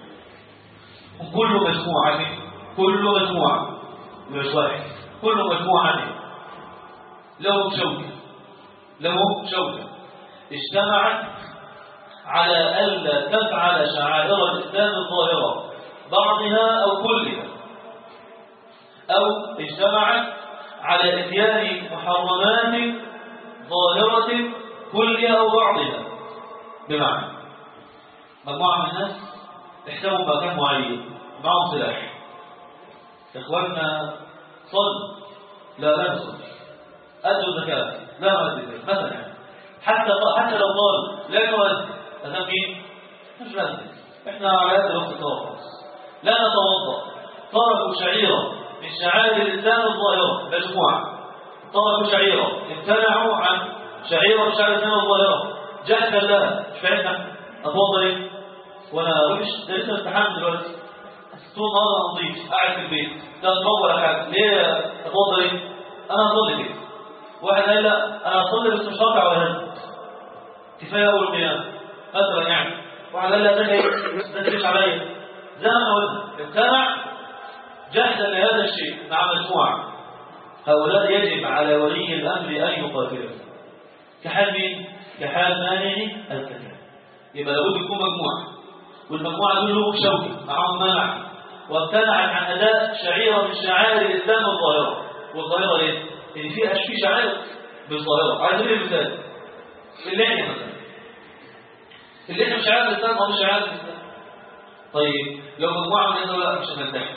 كل مجموعة كل مجموعة مش واحد كل مجموعة له شوكة له شوكة اجتمعت على ألا تفعل شعائر الإسلام الظاهرة بعضها أو كلها أو اجتمعت على إتيان محرمات ظاهرة كلها أو بعضها بمعنى مجموعة من الناس احتموا مكان معين معهم سلاح إخواننا صل لا لا نصل أدوا الزكاة لا نؤدي مثلا يعني. حتى حتى لو قال لا نؤدي هذا مين؟ مش لازم احنا على هذا الوقت خلاص لا نتوضا تركوا شعيره من شعائر الاسلام الظاهره مجموعه تركوا شعيره امتنعوا عن شعيره من شعائر الاسلام الظاهره جهدا لها مش فاهمنا اتوضا ليه؟ وانا وحش ده لسه امتحان دلوقتي طول النهار نظيف قاعد في البيت لا اتوضا ولا حاجه ليه اتوضا ليه؟ انا اصلي ليه؟ واحد قال لا انا اصلي بس مش هركع ولا هز كفايه اول قيام مثلا يعني وعلى لا ده ما تدريش عليا زي ما قلنا امتنع جهلا لهذا الشيء مع مجموعه هؤلاء يجب على ولي الامر ان يقاتلهم كحال مين؟ كحال مانع الزكاه يبقى لابد يكون مجموعه والمجموعه دول لهم شوكه معهم منع وامتنعت عن اداء شعيره من شعائر الاسلام الظاهره والظاهره ليه؟ ان في في شعائر بالظاهره على سبيل المثال اللحيه مثلا اللحيه مش شعائر الاسلام او مش شعائر الاسلام طيب لو مجموعه من الناس لا مش هنلتحي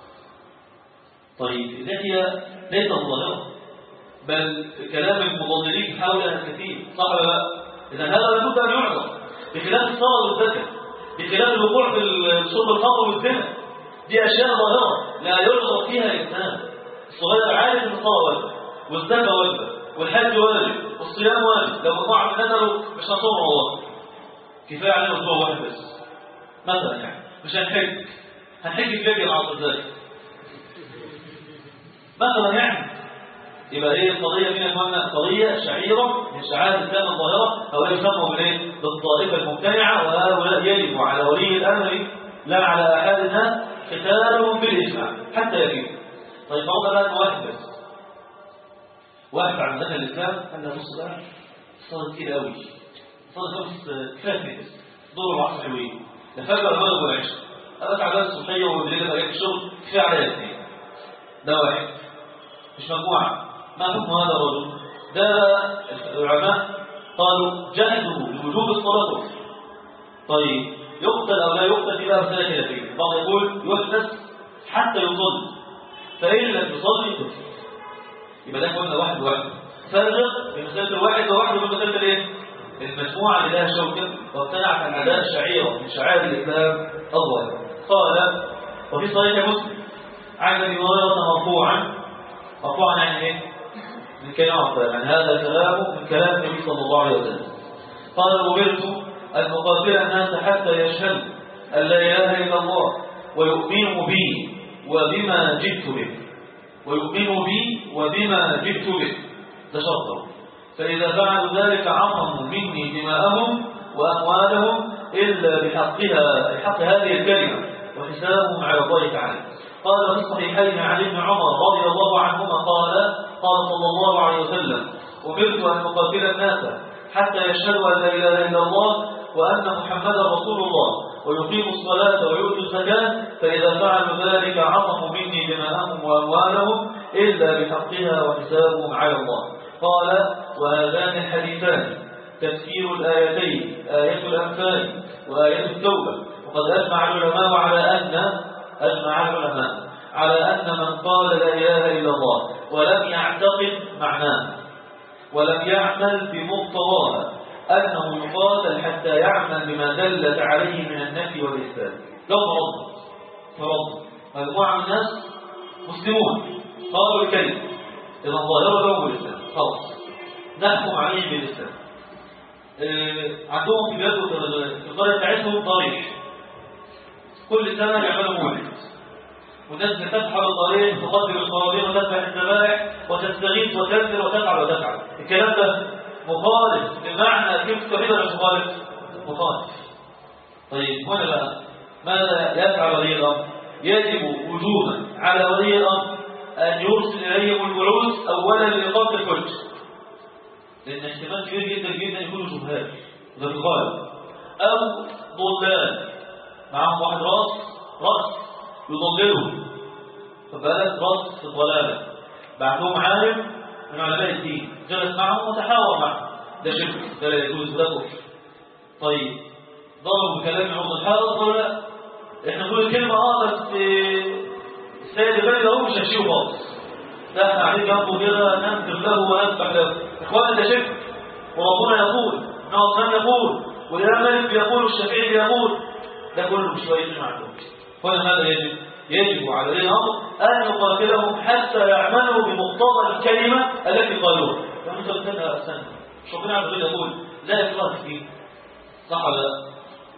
طيب اللحيه ليست ظاهره بل كلام المضللين حولها كثير صح ولا لا؟ اذا هذا لابد ان يعرض بخلاف الصلاه والزكاه بخلاف الوقوع في شرب الخمر والزنا دي اشياء ظاهره لا يرغب فيها الانسان الصغير عارف ان الصلاه واجب والزكاه واجبه والحج واجب والصيام واجب لو مجموعه من الناس مش هنصوم والله كفايه علينا اسبوع واحد بس مثلا يعني مش هنحج هنحج في ليبيا مع ذلك مثلا يعني يبقى ايه القضيه من اخواننا قضيه شعيره من شعائر الاسلام الظاهره هؤلاء يسموا بالايه بالطائفه الممتنعه وهؤلاء يجب على ولي الامر لا على احد الناس قتالهم بالاجماع حتى يفيد طيب فرضا بقى واحد بس واحد عن دخل الاسلام قال له بص بقى صار كتير قوي صار خمس كفايه بس دور العصر حلوين الفجر المغرب والعشاء انا على الصبحيه وبالليل بقى الشغل كفايه عليا الاثنين ده واحد مش مجموعه ما حكم هذا الرجل ده العلماء قالوا جهدوا لوجوب الصلاه طيب يقتل او لا يقتل في بقى مساله خلافيه بعض يقول يحدث حتى يصلي فان لم يصلي قتل يبقى ده قلنا واحد واحد فرق بين مساله الواحد وواحد وبين مساله الايه المجموعه اللي لها شوكه وابتدعت عن اداء شعيره من شعائر الاسلام الظاهر قال وفي صحيح مسلم عن ابي هريره مرفوعا مرفوعا يعني ايه من كلام يعني هذا كلام من كلام النبي صلى الله عليه وسلم قال امرت ان اقاتل الناس حتى يشهدوا ان لا اله الا الله ويؤمنوا بي وبما جئت به ويؤمنوا بي وبما جئت به ده شرطه فإذا فعلوا ذلك عصموا مني دماءهم وأموالهم إلا بحقها بحق هذه الكلمة وحسابهم على الله تعالى قال في الصحيحين عن ابن عمر رضي الله عنهما قال قال صلى الله عليه وسلم أمرت أن أقاتل الناس حتى يشهدوا أن لا إله إلا الله وأن محمدا رسول الله ويقيموا الصلاة ويؤتوا الزكاة فإذا فعلوا ذلك عصموا مني دماءهم وأموالهم إلا بحقها وحسابهم على الله قال وهذان الحديثان تفسير الآيتين آية الأنفال وآية التوبة وقد أجمع العلماء على أن أجمع العلماء على أن من قال لا إله إلا الله ولم يعتقد معناه ولم يعمل بمقتضاها أنه يقاتل حتى يعمل بما دلت عليه من النفي والإثبات لو فرضنا فرضنا مجموعة من الناس مسلمون قالوا الكلمة إذا ظاهرة لهم الإسلام خلاص نحكم عليه بالإسلام آه، عندهم في بلاد في القرية بتاعتهم ضريح كل سنة يعملوا مولد والناس بتسحب الضريح تقدم القرابين وتذبح الذبائح وتستغيث وتنزل وتفعل وتفعل الكلام ده مخالف بمعنى كيف كبيرة مش مخالف مخالف طيب هنا بقى ماذا يفعل ولي الأمر يجب وجوبا على ولي الأمر أن يرسل إليهم البعوث أولا لإقامة الحج لأن احتمال كبير جدا جدا يكونوا جهال ده الغالب أو ضلال معاهم واحد راس راس يضللهم فبالك راس في الضلالة بعدهم عالم من علماء الدين جلس معهم وتحاور معهم ده شرك ده لا يجوز ده كفر طيب ضربوا بكلام عمر الحارس ولا لا احنا نقول الكلمة اه بس السيد البلد اهو مش هشيه خالص ده احنا عليه جنبه كده ننكر له ونذبح له اخوانا ده شرك وربنا يقول ان عثمان يقول والامام مالك بيقول والشافعي بيقول ده كله مش كويس ما عندهمش هنا ماذا يجب؟ يجب على ولي الامر ان يقاتلهم حتى يعملوا بمقتضى الكلمه التي قالوها لما انت بتستنى استنى مش ربنا عز وجل يقول لا اكراه في الدين صح ولا لا؟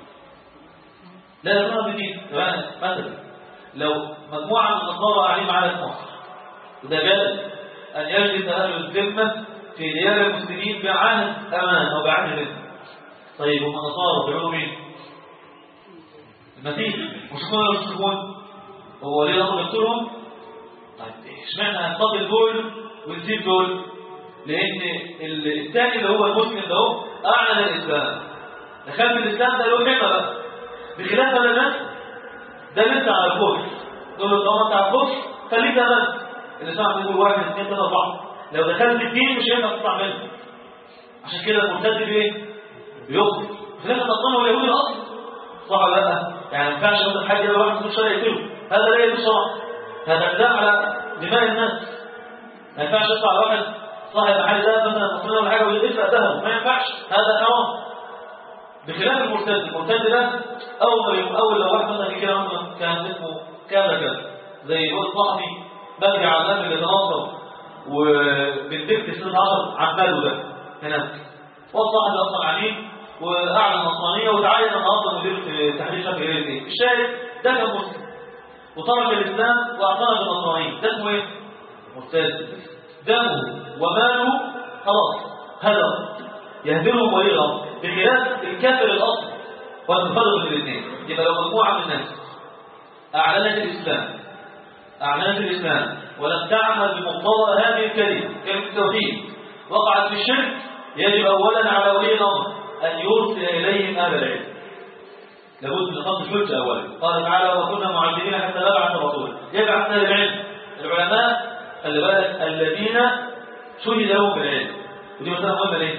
لا اكراه في الدين مثلا لو مجموعه من النصارى قاعدين معانا في مصر وده جاز ان يجلس اهل الذمه في ديار المسلمين بعهد امان او بعهد رزق طيب هم النصارى بيعملوا مين؟ المسيح مش كلهم المسلمون هو ولي الامر يقتلهم طيب اشمعنى هنقاتل دول ونسيب دول لان الثاني اللي هو المسلم ده هو اعلن الاسلام دخل في الاسلام ده له حمى بقى بخلاف هذا الناس ده لسه على الكفر تقول له طالما انت على الكفر خليك ده بس الاسلام بيقول واحد اثنين ثلاثه اربعه لو دخلت الدين مش هينفع تطلع منه عشان كده المرتد بايه؟ بيخرج خلاف النصارى واليهود الاصل صح ولا لا؟ يعني ما ينفعش مثلا حد يلاقي واحد في الشارع يقتله هذا لا يجوز شرعا هذا اعتداء على دماء الناس ما ينفعش يطلع على واحد صاحب محل ده مثلا مصري ولا حاجه ويسرق ذهبه ما ينفعش هذا حرام بخلاف المرتد المرتد ده اول ما اول لو واحد مثلا كده مثلا كان اسمه كذا كذا زي يقول صاحبي بلغي على الناس اللي تنصر وبالدكت سنه 10 عماله ده هناك والصاحب اصلا عليه واعلن نصرانيه وتعين النهارده مدير في تحرير شكل ايه الشاهد ده كان مسلم وترك الاسلام واعتنق بالنصرانيه ده اسمه ايه؟ مرتد دمه وماله خلاص هدر يهدرهم ولي الأمر بخلاف الكافر الأصل والمفرق بين الاثنين يبقى لو مجموعة من الناس أعلنت الإسلام أعلنت الإسلام ولم تعمل بمقتضى هذه الكلمة كلمة التوحيد وقعت في الشرك يجب أولا على ولي الأمر أن يرسل إليهم أهل العلم لابد من خط الحجة أولا قال تعالى وكنا معذبين حتى نبعث رسولا يبعث أهل العلم العلماء خلي بالك الذين شهد لهم بالعلم ودي مسألة مهمة ليه؟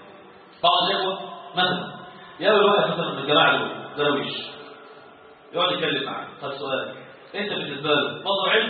بعض الإخوة مثلا يقول واحد مثلا من الجماعة دول درويش يقعد يتكلم معاه طب سؤال انت بالنسبة له برضه علم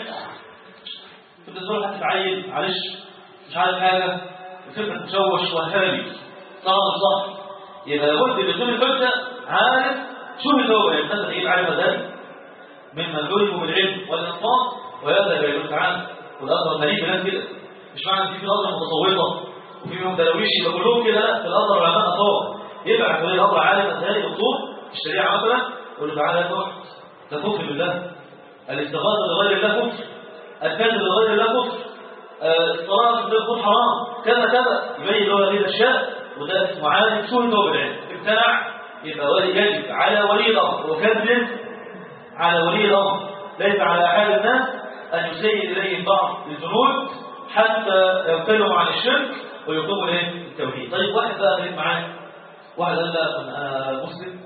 بالنسبة له هتتعين معلش مش عارف حاجة وفكرك مشوش وهابي صح صح يبقى لابد ان يكون الحجة عارف شو اللي هو يعني مثلا ايه عارف ذلك ممن علموا بالعلم والانصاف ويبدا بيقول تعالى والازهر مليء بناس كده مش معنى ان في في الازهر متصوفه وفي منهم درويش يبقى كلهم كده لا في الازهر علماء اصاب يبعث ولي الامر عالم ازهري دكتور في الشريعه مثلا يقول له تعالى يا تحت ده كفر بالله الاستغاثه بغير الله كفر الكذب بغير الله كفر الصلاه بالكفر حرام كذا كذا يبين له هذه الاشياء وده اسمه عالم سوء التوبه العلم امتنع يبقى ولي يجب على ولي الامر وكذب على ولي الامر ليس على حال الناس ان يسير اليهم بعض الجنود حتى يبتلوا عن الشرك ويقوموا اليه التوحيد طيب واحد بقى قال معايا واحد قال لا انا مسلم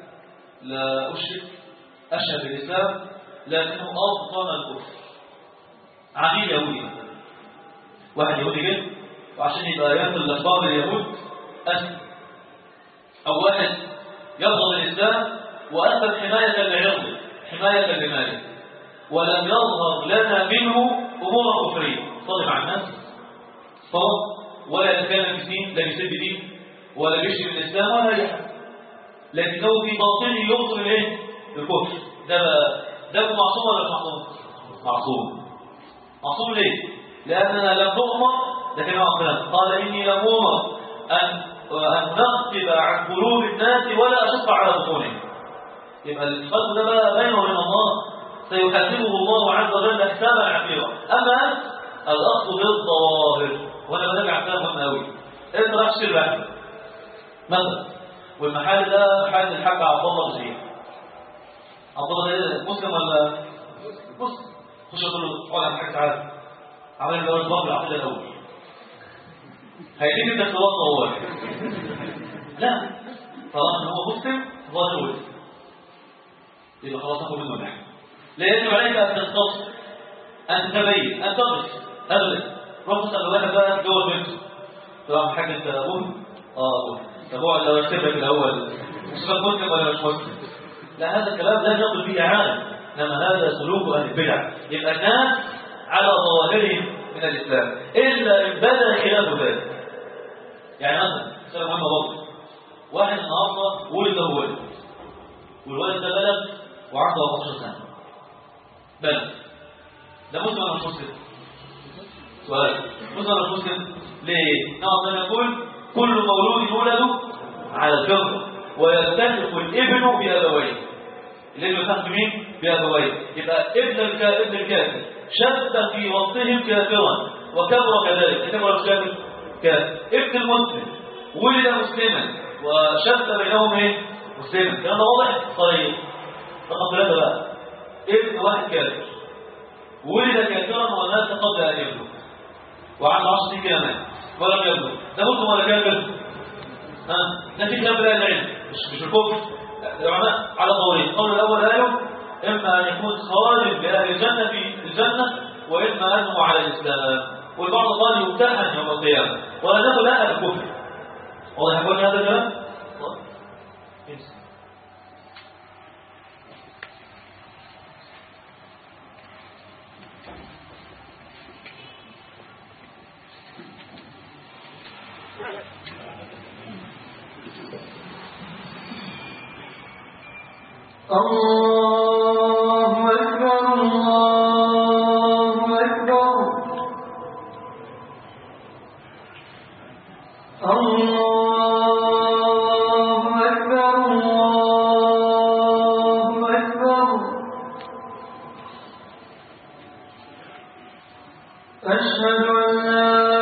لا اشرك اشهد بالاسلام لكنه ابطن الكفر عميل يهودي مثلا واحد يهودي جدا وعشان يبقى ياكل الاخبار اليهود اسلم او واحد يرفض الاسلام واثبت حمايه لعرضه حمايه لماله ولم يظهر لنا منه امور كفريه صادق عن الناس صادق ولا يتكلم في دين لا بيسب دين ولا بيشتم الاسلام ولا اي حاجه لكنه في باطنه يبطل ايه الكفر ده ده معصوم ولا مش معصوم معصوم معصوم ليه لاننا لم نؤمر ده كلام ربنا قال اني لم امر ان ان نخطب عن قلوب الناس ولا اشق على بطونهم يبقى الخلق ده بقى بينه وبين الله سيحاسبه الله عز وجل حسابا عسيرا اما انت الاصل بالظواهر وانا براجع كلام مهم قوي انت راح تشتري واحد مثلا والمحل ده محل الحاج عبد الله بن زياد عبد الله ده مسلم ولا مسلم خش تقول له اقعد على الحاج تعالى عمل الجواز باب العقيده الاول هيديك انت خلاص هو لا طالما ان هو مسلم ظاهر ولد يبقى خلاص اخد منه اللحم لا يجب عليك ان تنتصر ان تبين ان تقف ابدا روح تسال واحد بقى جوه بنته طبعا حاجه انت ابوه اه ابوه طب هو لو يكتب لك الاول مسلم مسلم ولا مش مسلم لا هذا الكلام لا يقبل فيه عالم انما هذا سلوك اهل البدع يبقى الناس على ظواهرهم من الاسلام الا ان بدا خلاف ذلك يعني مثلا مساله مهمه برضه واحد النهارده ولد له ولد والولد ده بلغ وعنده 14 سنه بلغ ده مسلم ولا مش مسلم؟ سؤال مسلم ولا مش مسلم؟ ليه؟ نقعد نقول كل مولود يولد على الفطره ويلتحق الابن بابويه الابن يلتحق بمين؟ بابويه يبقى ابن الكا... ابن الكافر شد في وسطهم كافرا وكبر كذلك كبر مش كافر كافر ابن المسلم ولد مسلما وشد بينهم ايه؟ مسلما الكلام ده واضح؟ طيب رقم ثلاثه بقى ابن واحد كافر ولد كافرا والناس قبل ان يبلغ وعنده 10 سنين كده مات ولم يبلغ ده مسلم ولا كافر؟ ها ده في كلام لا العلم مش مش الكفر العلماء على قولين القول الاول قالوا اما ان يكون خالد لاهل الجنه في الجنه واما انه على الاسلام والبعض قال يمتحن يوم القيامه ولا نقول لا الكفر واضح يقول هذا الكلام؟ الله أكبر الله أكبر الله أكبر الله أكبر أشهد أن لا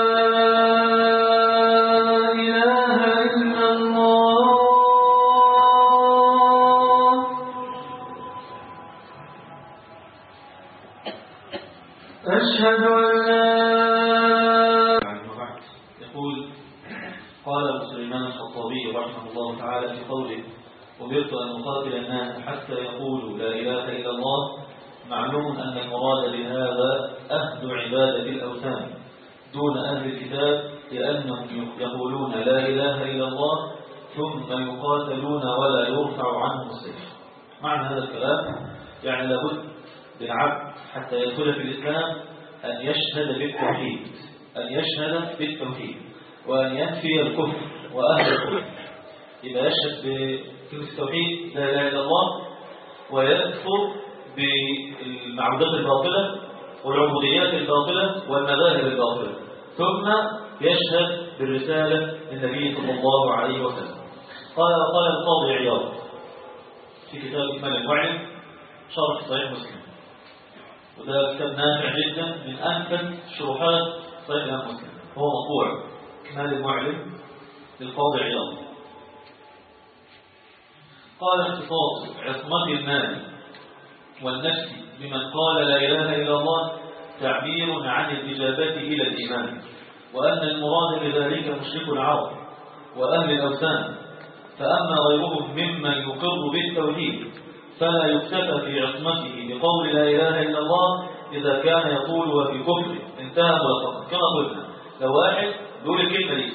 أشهد أن لا وبعد يقول قال أبو سليمان الخطابي رحمه الله تعالى في قوله أمرت أن أقاتل الناس حتى يقولوا لا إله إلا الله معلوم أن المراد بهذا أهل عبادة الأوثان دون أهل الكتاب لأنهم يقولون لا إله إلا الله ثم يقاتلون ولا يرفع عنهم السيف معنى هذا الكلام يعني لابد للعبد حتى يدخل في الإسلام أن يشهد بالتوحيد أن يشهد بالتوحيد وأن ينفي الكفر وأهل الكفر إذا يشهد بكلمة التوحيد لا إله إلا الله ويكفر بالمعبودات الباطلة والعبوديات الباطلة والمذاهب الباطلة ثم يشهد بالرسالة للنبي صلى الله عليه وسلم قال قال القاضي عياض في كتاب إكمال المعلم شرح صحيح مسلم وده كتاب نافع جدا من أنفس شروحات صحيح الإمام مسلم هو مطبوع إكمال المعلم للقاضي عياض قال اختصاص عصمة المال والنفس بمن قال لا إله إلا الله تعبير عن الإجابة إلى الإيمان وأن المراد بذلك مشرك العرب وأهل الأوثان فأما غيرهم ممن يقر بالتوحيد فلا يكتفى في عصمته بقول لا إله إلا الله إذا كان يقول وفي كفر انتهى ملخصا كما قلنا لو واحد يقول الكلمة دي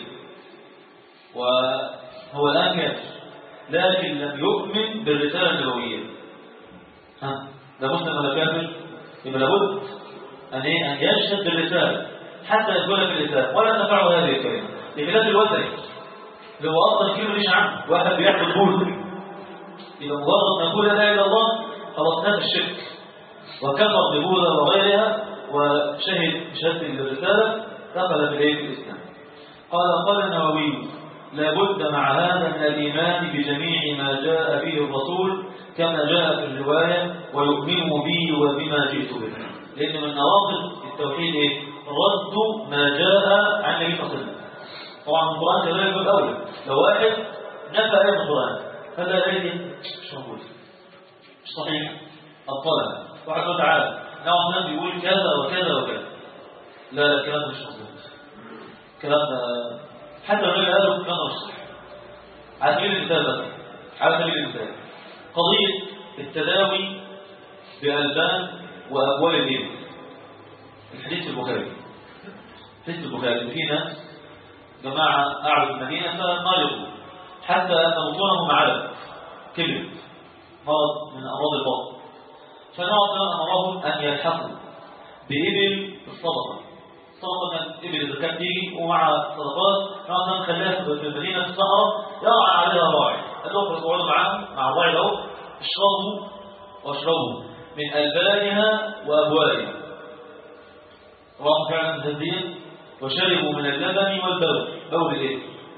وهو الآن كافر لكن لم يؤمن بالرسالة النبوية ها ده مسلم ولا كافر يبقى لابد أن إيه؟ أن يشهد بالرسالة حتى يدخل في الإسلام ولا تنفعه هذه الكلمة بخلاف الوثني اللي هو أصلا كلمة مش عنه واحد بيعبد بوذي إذا مجرد ما يقول لا إله إلا الله خلاص هذا الشرك وكفر ببوذا وغيرها وشهد بشهادة الرسالة دخل في الإيه؟ في الإسلام قال قال النووي لابد مع هذا من الإيمان بجميع ما جاء به الرسول كما جاء في الرواية ويؤمن بي وبما جئت به لأن من نواقض التوحيد إيه؟ رد ما جاء عن النبي صلى الله عليه وسلم طبعا القرآن كذلك الأول لو واحد نفى آية من القرآن هذا آية مش موجود مش صحيح أبطلها واحد قال تعالى نوع من بيقول كذا وكذا وكذا لا لا الكلام ده مش مظبوط الكلام ده حتى لو النبي قاله الكلام ده مش صح على سبيل المثال بس على سبيل المثال قضية التداوي بألبان وأبوال الإبل الحديث في البخاري حديث البخاري في ناس جماعة قعدوا في المدينة فمرضوا حتى أن بطونهم علت كبرت مرض من أمراض البطن فنوع أمرهم أن يلحقوا بإبل الصدقة الصدقة كان إبل إذا كانت تيجي ومع صدقات نوع نخليها في المدينة في الصحراء يرعى عليها راعي قال لهم اقعدوا معاهم مع الراعي ده اشربوا واشربوا من ألبانها وأبوالها راحوا فعلا تهديا وشربوا من اللبن والبول بول الايه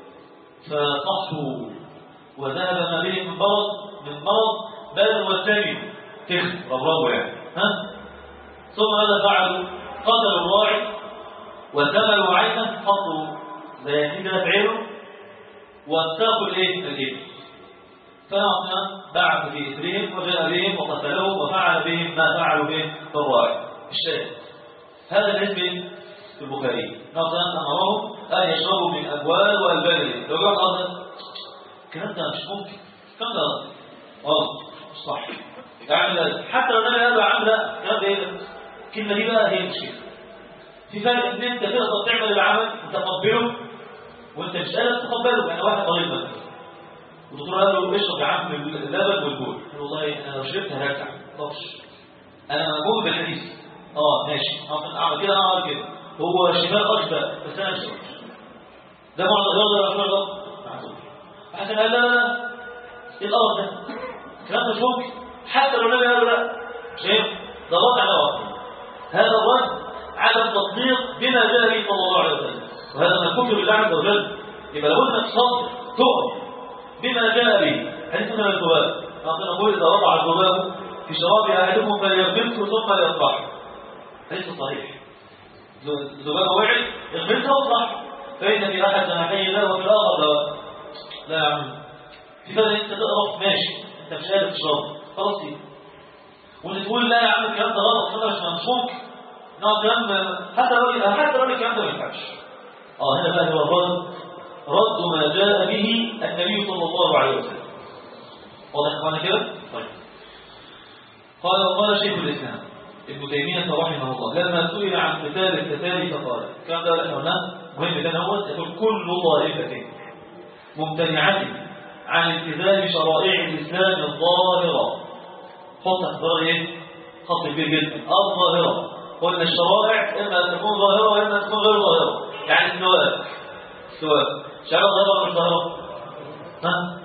فصحوا وذهب ما بهم من مرض من مرض بل والثاني تخ ربربوا يعني ها ثم ماذا فعلوا قتلوا الراعي وثملوا عينه حطوا زي كده في عينه واتقوا الايه الابل فنعطنا بعث في اثرهم وجاء بهم وقتلوهم وفعل بهم ما فعلوا به بالراعي الشاهد هذا الاسم في البخاري مثلا امرهم ان يشربوا من ابوال والبان لو جاء هذا الكلام ده مش ممكن الكلام ده غلط مش صح يعني حتى لو النبي قال له يا عم لا الكلام ده ايه الكلمه دي بقى هي المشكله في فرق ان انت تقدر تعمل العمل وتقبله وانت مش قادر تقبله يعني واحد مريض مثلا والدكتور قال له اشرب يا عم اللبن والبول قال والله انا لو شربت هرجع طفش انا موجود بالحديث اه ماشي ممكن اعمل كده اعمل كده هو شمال اكبر بس انا مش شمال ده بعض الرياضه ولا رياضه حسن قال لا لا لا ايه الامر ده الكلام مش ممكن حتى لو النبي قال لا شايف ده وضع على وضع هذا الرد على التصديق بما جاء به صلى الله عليه وسلم وهذا من كتب الله عز وجل يبقى لابد انك تصدق تؤمن بما جاء به حديث من الذباب نحن نقول اذا وضع الذباب في شراب احدكم فليغمسه ثم ليصبح ليس صحيح الذباب وعي اغمسه واصبح فان في احد جناحيه لا وفي الاخر لا لا يا عم في فرق انت تقرف ماشي انت مش قادر تشرب خلاص كده وانت تقول لا يا عم الكلام ده غلط فده مش مش ممكن نقعد كلام حتى لو حتى لو الكلام ده ما ينفعش اه هنا بقى هو الرد رد ما جاء به النبي صلى الله عليه وسلم واضح يا اخوانا كده طيب قال وقال شيخ الاسلام ابن تيميه رحمه الله لما سئل عن قتال التتالي فقال كان ده احنا قلنا مهم كان هو يقول كل طائفه ممتنعه عن التزام شرائع الاسلام الظاهره حط اخبار ايه خط كبير جدا الظاهره قلنا الشرائع اما ان تكون ظاهره واما ان تكون غير ظاهره يعني السواء السواء شرائع ظاهره ولا مش ظاهره ها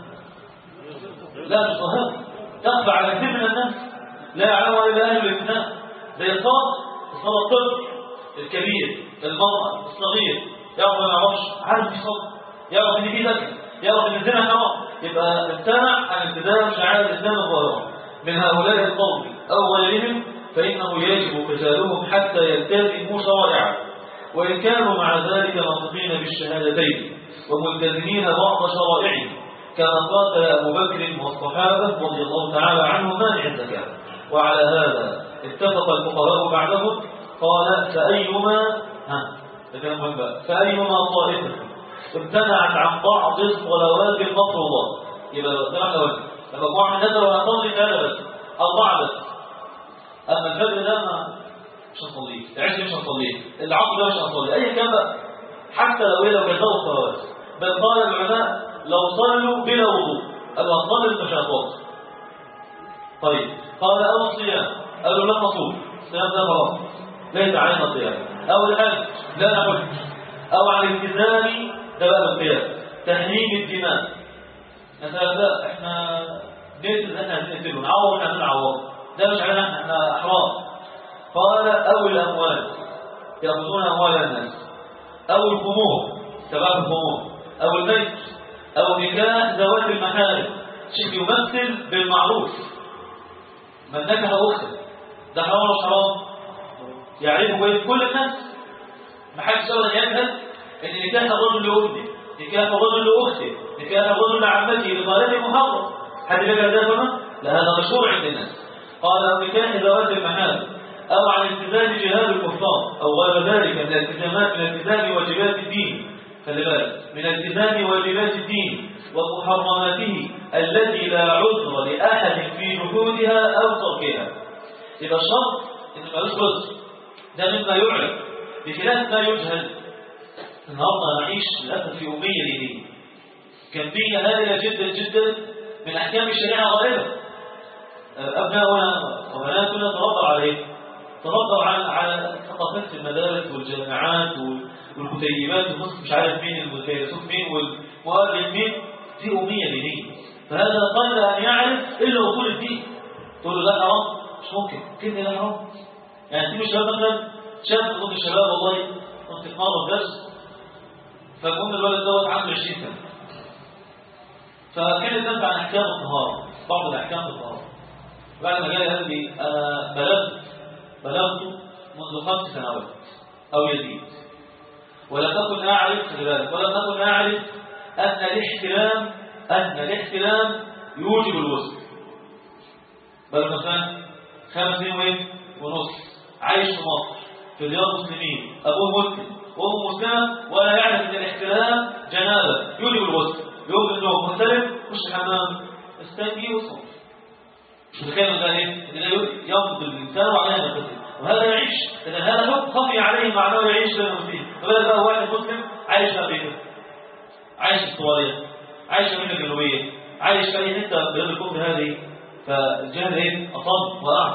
لا مش ظاهره تخفى على كثير من الناس لا يعلمها الا اهل الاسلام زي الصلاه الصلاه الطفل الكبير المراه الصغير يعرف ما يعرفش عارف في صلاه يعرف ان في ذكر يعرف ان الزنا حرام يبقى امتنع عن التزام شعائر الاسلام الظاهره من هؤلاء القوم او غيرهم فانه يجب قتالهم حتى يلتزموا شرائعه وان كانوا مع ذلك ناطقين بالشهادتين وملتزمين بعض شرائعه كما قاتل ابو بكر والصحابه رضي الله تعالى عنهم مانع الزكاه وعلى هذا اتفق الفقهاء بعدهم قال فايما ها ده كلام مهم بقى فايما طائفه امتنعت عن بعض الصلوات المفروضات يبقى ده معنى وجه لما مجموعه من الناس لو هتصلي ثلاثه بس اربعه بس اما الفجر ده ما مش هنصليه العشاء مش هنصليه العصر ده مش هنصليه اي كلام بقى حتى لو ايه لو كذبوا الصلوات بل قال العلماء لو صلوا بلا وضوء قالوا هتصلي مش هتوضا طيب قال او الصيام قالوا لا نصوم الصيام ده خلاص ليس علينا صيام او الحج لا نحج او عن التزام ده بقى القياس تحريم الدماء مثلا لا احنا ليس ان احنا نقتله نعوض احنا نعوض ده مش علينا احنا احنا احرار قال او الاموال ياخذون اموال الناس او الخمور تبع الخمور او البيت او نكاح ذوات المحارم شيء يمثل بالمعروف من نكح اخته ده حرام ولا حرام يعرفه بين كل الناس ما حدش ابدا يجهل ان نكاح الرجل لابنه نكاح الرجل لاخته نكاح الرجل لعمته لخالته محرم حد بيجهل ده كمان لا هذا مشهور عند الناس قال او نكاح ذوات المحارم او عن التزام جهاد الكفار او غير ذلك من الالتزامات من التزام واجبات الدين خلي بالك من التزام واجبات الدين ومحرماته التي لا عذر لاحد في جحودها او تركها يبقى الشرط ان ملوش عذر ده مما يعلم بخلاف ما يجهل النهارده نعيش للاسف في اميه دينيه كميه هائله جدا جدا من احكام الشريعه غالبا ابناؤنا وبناتنا تربوا على ايه؟ تربوا على على ثقافات في المدارس والجامعات والكتيبات وبص مش عارف مين الفيلسوف مين والمؤلف مين دي اميه دينيه فهذا قل ان يعرف الا اصول الدين تقول له لا حرام مش ممكن كيف لا حرام يعني في شباب مثلا شاب من ضمن الشباب والله كنت في مره درس فالمهم الولد دوت عنده 20 سنه فكان يتنبأ عن احكام الطهاره بعض الاحكام الطهاره بعد ما جاء قال لي انا بلغت بلغت منذ خمس سنوات او يزيد ولم أكن أعرف خلي بالك ولم أكن أعرف أن الاحتلام أن الاحتلام يوجب الوزن بل مثلا خمس سنين وين ونص عايش في مصر في ديار مسلمين أبوه مسلم وأمه مسلمة ولا يعرف أن الاحتلام جنابة يوجب الوزن يوجب أنه مختلف مش الحمام استنجي وصل مش متخيل ده ايه؟ ان ده ينقض الانسان وعليه يغتسل وهذا يعيش لان هذا حكم خفي عليه مع انه يعيش بين المسلمين فبدا بقى واحد مسلم عايش في امريكا عايش في استراليا عايش في امريكا الجنوبيه عايش في اي حته بلاد الكفر هذه فالجهل ايه؟ اصاب واعرف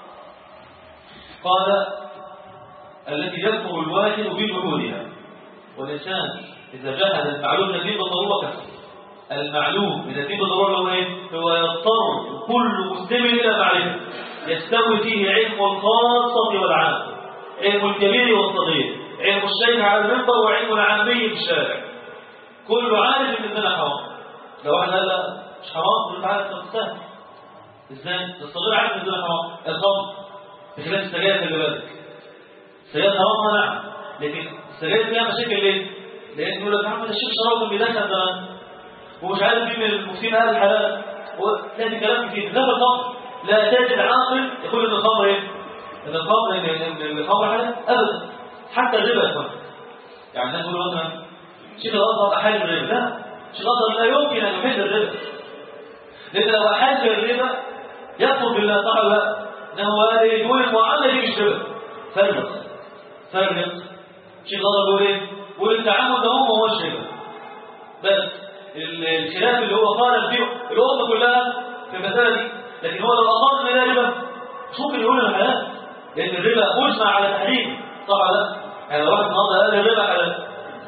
قال التي يكفر الواجب بجهودها والانسان اذا جهل المعلوم الذي بالضروره كفر المعلوم من الدين بالضروره هو ايه؟ هو يضطر كل مسلم الى معرفه يستوي فيه علم الخاصه والعامه علم الكبير والصغير علم الشيخ على المنبر وعلم العامي في الشارع كل عارف ان الزنا حرام لو واحد قال لا مش حرام تقول تعالى انت مستهل ازاي؟ الصغير عارف ان الزنا حرام الخمر بخلاف السجاير خلي بالك السجاير حرام نعم لكن السجاير فيها مشاكل ليه؟ لان يقول لك يا عم ده الشيخ شراب بيدخل زمان ومش عارف مين من المفتين قال الحلال وتلاقي كلام كتير لا الخمر لا تجد عاقل يقول ان الخمر ايه؟ ان الخمر ان الخمر حلال ابدا حتى الربا يا اخوان يعني الناس يقولوا مثلا شيخ الازهر احل الربا لا شيخ الازهر لا يمكن ان يحل الربا لان لو احل الربا يطلب بالله تعالى انه يقول المعامله دي مش ربا فرق فرق شيخ الازهر بيقول ايه؟ بيقول التعامل ده هو ما هوش ربا بس الخلاف اللي هو قال فيه الامه كلها في المساله دي لكن هو لو اقر ان ده ربا مش ممكن يقول انا حلال لان الربا مجمع على تحريم طبعا لا يعني لو واحد النهارده قال الربا حلال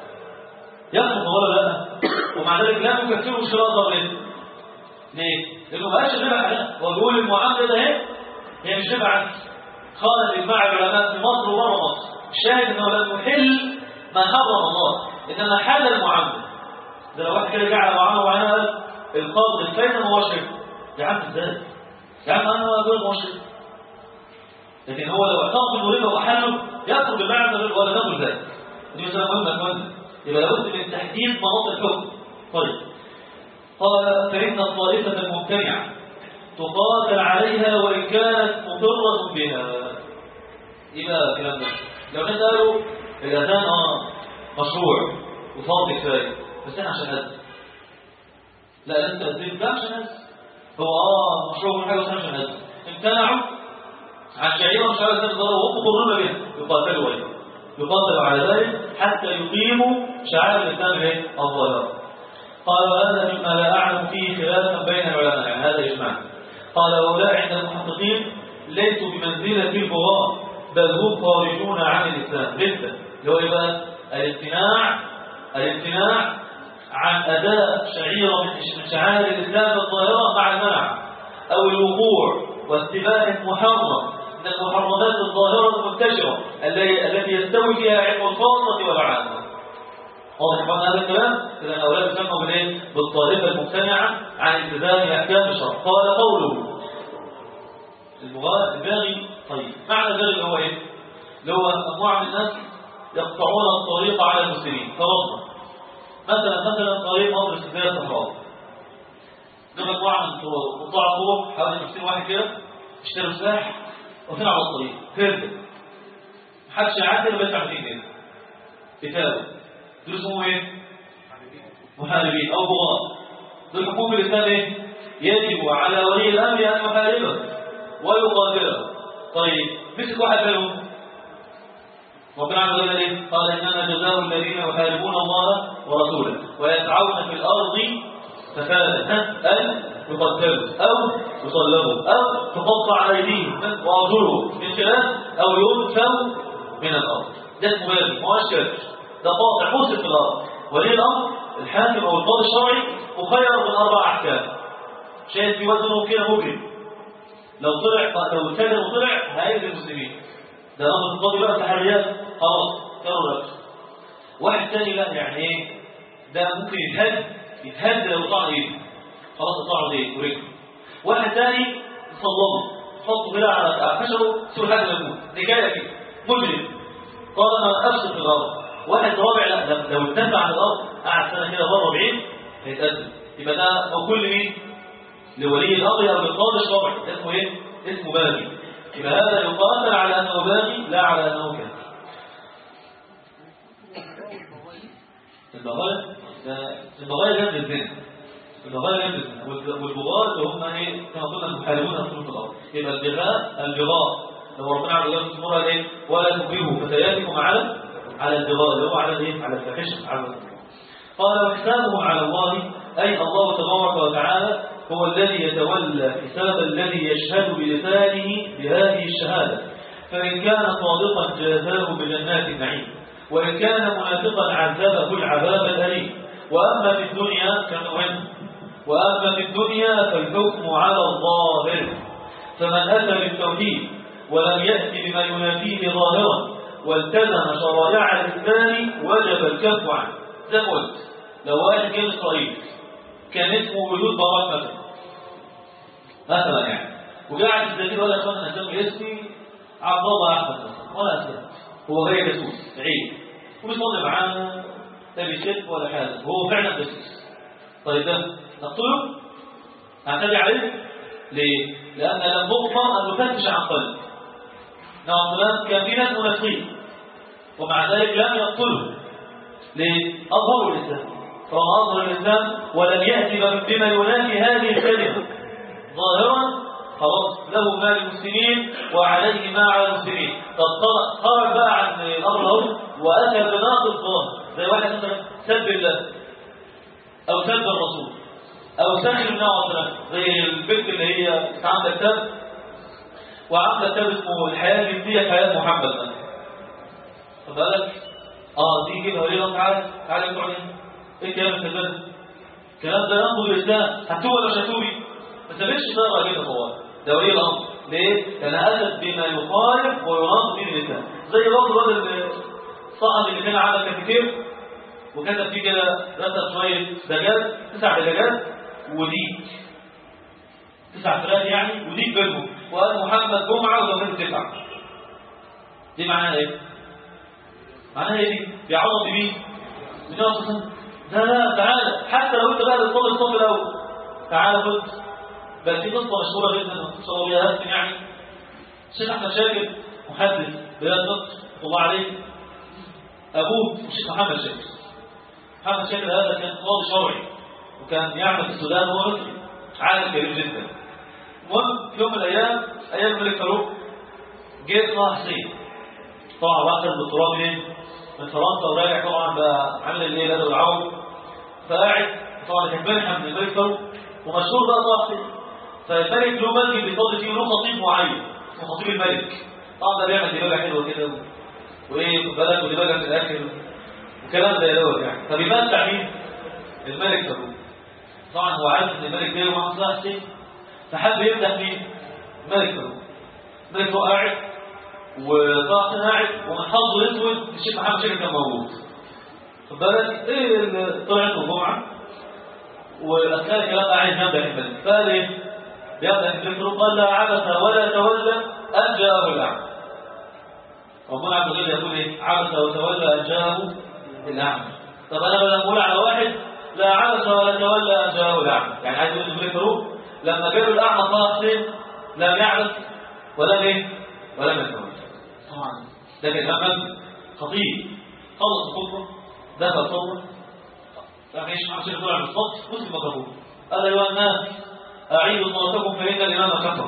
يسقط ولا لا ومع ذلك لا نكفره شراطا ليه؟ ليه؟ لانه ما قالش الربا حلال هو بيقول المعامله ده اهي هي مش ربا عندي قال اجماع العلماء في مصر وبره مصر الشاهد انه لم يحل ما حرم الله انما حل المعامله ده لو واحد كده جه على معامله معينه قال القبض الفايده ما هوش ربا يا عم ازاي؟ يا عم انا بقول ما هوش ربا لكن هو لو اعتقد انه ربا واحله يدخل بمعنى الربا ولا نقول ذلك دي مساله مهمه يا اخوانا يبقى لابد من تحديد مناط الحكم طيب قال فان الطائفه الممتنعه تقاتل عليها وان كانت مقره بها يبقى الكلام ده لو الناس قالوا الاذان اه مشروع وفرض كفايه بس احنا عشان هذا لا انت تقدم ده عشان هذا هو اه مشروع من حاجه بس عشان هذا امتنعوا عن شعيره مش عارف ذلك ضرر وهم مقرون بها يقاتلوا ايضا يقاتلوا على ذلك حتى يقيموا شعائر الاسلام ايه الظاهره قال وهذا مما لا اعلم فيه خلافا بين العلماء يعني هذا اجماع قال وهؤلاء عند المحققين ليسوا بمنزله البغاة بل هم خارجون عن الاسلام لسه اللي هو يبقى الامتناع الامتناع عن اداء شعيره من شعائر الاسلام الظاهره مع المنع او الوقوع واتباع محرم من المحرمات الظاهره المنتشره التي يستوي فيها علم الخاصه والعامه واضح يا هذا الكلام اذا هؤلاء يسموا بالايه بالطائفه الممتنعه عن التزام احكام الشرع قال قوله الباغي طيب معنى ذلك هو ايه اللي هو مجموعه من الناس يقطعون الطريق على المسلمين فرضنا مثلا مثلا طريق مصر اسكندريه الصحراء ده مجموعه من الطرق قطاع طرق حوالي 50 واحد كده اشتروا سلاح واقفين على الطريق كده محدش يعدي الا بيدفع 200 جنيه قتال دول اسمهم ايه؟ محاربين او بغاة دول حكومة الاسلام ايه؟ يجب على ولي الامر ان يحاربه ويقاتله طيب مسك واحد منهم ربنا عز وجل ايه؟ قال انما جزاء الذين يحاربون الله ورسوله ويسعون في الارض فسادا ان يقتلوا او يصلبوا او تقطع ايديهم وارجلهم من خلاف او ينفوا من الارض ده اسمه باغي ما هوش كافر ده قاطع مسلم في الارض ولي الامر الحاكم او القاضي الشرعي مخير من اربع احكام شاهد في وزنه كده مجرم لو طلع لو اتكلم وطلع هيأذي المسلمين ده امر القاضي بقى تحريات خلاص كانوا رأس واحد تاني لا يعني ايه ده ممكن يتهد يتهد لو طلع ايده خلاص طلعوا ايده ورجله واحد تاني يصلبه حطه كده على خشبه سوى حد ما يموت نكايه كده مجرم طالما افسد في الارض واحد رابع لا لو اتنفع عن الارض قعد سنه كده بره بعيد هيتقدم يبقى ده موكول لمين؟ لولي الامر او للقاضي الشرعي اسمه ايه؟ اسمه باغي يبقى هذا يقاتل على انه باغي لا على انه كافر البغايا البغايا جنب الزنا البغايا جنب الزنا والبغاة اللي هم ايه كما قلنا المحاربون اصلهم في الارض يبقى البغاء البغاء لو ربنا عز وجل سبحانه ايه ولا تكرهوا فتياتكم على على البغاء اللي هو على الايه على الفاحشه على قال وحسابهم على الله اي الله تبارك وتعالى هو الذي يتولى حساب الذي يشهد بلسانه بهذه الشهاده فان كان صادقا جازاه بجنات النعيم وان كان منافقا عذبه العذاب الاليم واما في الدنيا كمهم واما في الدنيا فالحكم على الظاهر فمن اتى بالتوحيد ولم يأتي بما ينافيه ظاهرا والتزم شرائع الإسلام وجب الكف عنه زي ما قلت لو واحد جه إسرائيل كان اسمه وجود باراك مثلا مثلا يعني وقاعد في الزميل ولا أخوان أسمي اسمي عبد الله أحمد مثلا ولا أسلم هو غير جاسوس عيب ومش فاضي معاه لا بيشد ولا حاجة هو فعلا جاسوس طيب ده نقتله هعتدي عليه ليه؟ لأن لم نضمن أن نفتش عن قلب نعم فلان كان في ناس منافقين ومع ذلك لم يقتله لأظهروا الإسلام فهو أظهر الإسلام ولم يأتي بما ينافي هذه الكلمة ظاهرا خلاص له مال المسلمين وعليه ما على المسلمين طب خرج بقى عن الأمر الأول وأتى بناقض ظاهر زي واحد مثلا سب الله أو سب الرسول أو سب النبي عليه زي البنت اللي هي عاملة كتاب وعاملة كتاب اسمه الحياة الجنسية حياة محمد مثلا خد بالك اه دي كده وليه تعالى تعالى اقعد هنا ايه الكلام الكلام الكلام ده ينقض الاسلام هتوب ولا مش هتوبي ما سابتش تقرا كده طوال ده ولي الامر ليه؟ لان اتت بما يخالف ويناقض دين الاسلام زي برضه الراجل صعد اللي كان عمل كتير وكتب فيه كده رسم شويه دجاج تسع دجاجات وديك تسع فئات يعني وديك بينهم وقال محمد جمعه ولو كانت تسعه دي معناها ايه؟ معناها ايه دي؟ بيعوض بمين؟ بنقص لا لا تعالى حتى لو انت بقى بتصلي الصف الاول تعالى خد بل في قصه مشهوره جدا ان شاء الله بيها هاتم يعني الشيخ احمد شاكر محدث بلاد مصر الله عليه ابوه الشيخ محمد شاكر محمد شاكر هذا كان قاضي شرعي وكان يعمل في السودان وهو مصري عالم كبير جدا المهم في يوم من الايام ايام الملك فاروق جه طه حسين طبعا واخد الدكتوراه منين؟ من فرنسا وراجع طبعا بقى عامل الايه لدى العون فقاعد طبعا كان منحه من الملك فاروق ومشهور بقى طه حسين فالملك له مسجد بيصلي فيه له خطيب معين اسمه خطيب الملك طبعا ده بيعمل دماغه حلوه كده وايه خد بالك ودماغه في الاخر وكلام زي دوت يعني فبيمتع مين؟ الملك فاروق طبعا هو عارف ان الملك جاي ومعاه صلاح حسين فحب يمدح مين؟ الملك فاروق الملك فاروق قاعد وطه حسين قاعد ومن حظه الاسود الشيخ محمد شاكر كان موجود خد بالك ايه اللي طلعت الجمعه واثناء الكلام ده عايز يمدح الملك فقال ايه؟ بيمدح الملك فاروق قال لا عبس ولا تولى ان جاءه الاعمى ربنا عز وجل يقول ايه؟ عبس وتولى ان جاءه الاعمى طب انا بدل اقول على واحد لا عبس ولا تولى ان جاءه الاعمى يعني عايز يقول الملك فاروق لما جاله الاعمى طه حسين لم يعبس ولم ايه؟ ولم يتولى طبعا ده كان امام خطيب خلص الخطبه دخل الخطبه فعيش عشان طلع من الصف مسك الميكروفون قال ايها الناس اعيدوا صلاتكم فان الامام كفر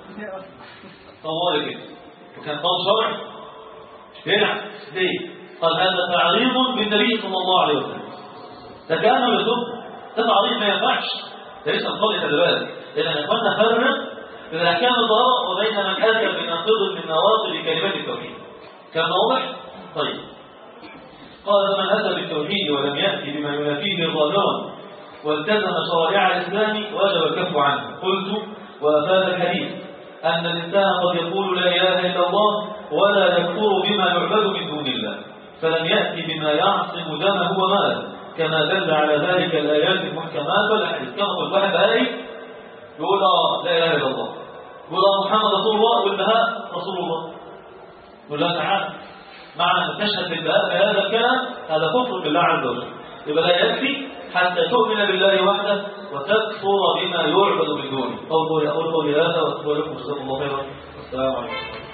طوال كده وكان قول شرعي هنا ليه؟ قال هذا تعريض بالنبي صلى الله عليه وسلم ده كانه يصب ده تعريض ما ينفعش ده لسه القول خلي بالك لان يا اخوانا فرق بين الاحكام الظاهره وبين من اتى بناقض من نواقض كلمات التوحيد كان واضح؟ طيب قال فمن اتى بالتوحيد ولم ياتي بما ينافيه ظاهرا والتزم شرائع الاسلام وجب الكف عنه قلت وافاد الحديث ان الانسان قد يقول لا اله الا الله ولا يكفر بما يعبد من دون الله فلم ياتي بما يعصم دمه وماله كما دل على ذلك الايات المحكمات والاحاديث كما قلت واحد اي يقول اه لا اله الا الله يقول اه محمد رسول الله والبهاء رسول الله يقول لا تعالى معنى ان تشهد بالبهاء بهذا الكلام هذا كفر بالله عز وجل يبقى لا يكفي حتى تؤمن بالله وحده وتكفر بما يعبد من دونه قول قولي هذا واستغفر لكم جزاكم الله خيرا والسلام عليكم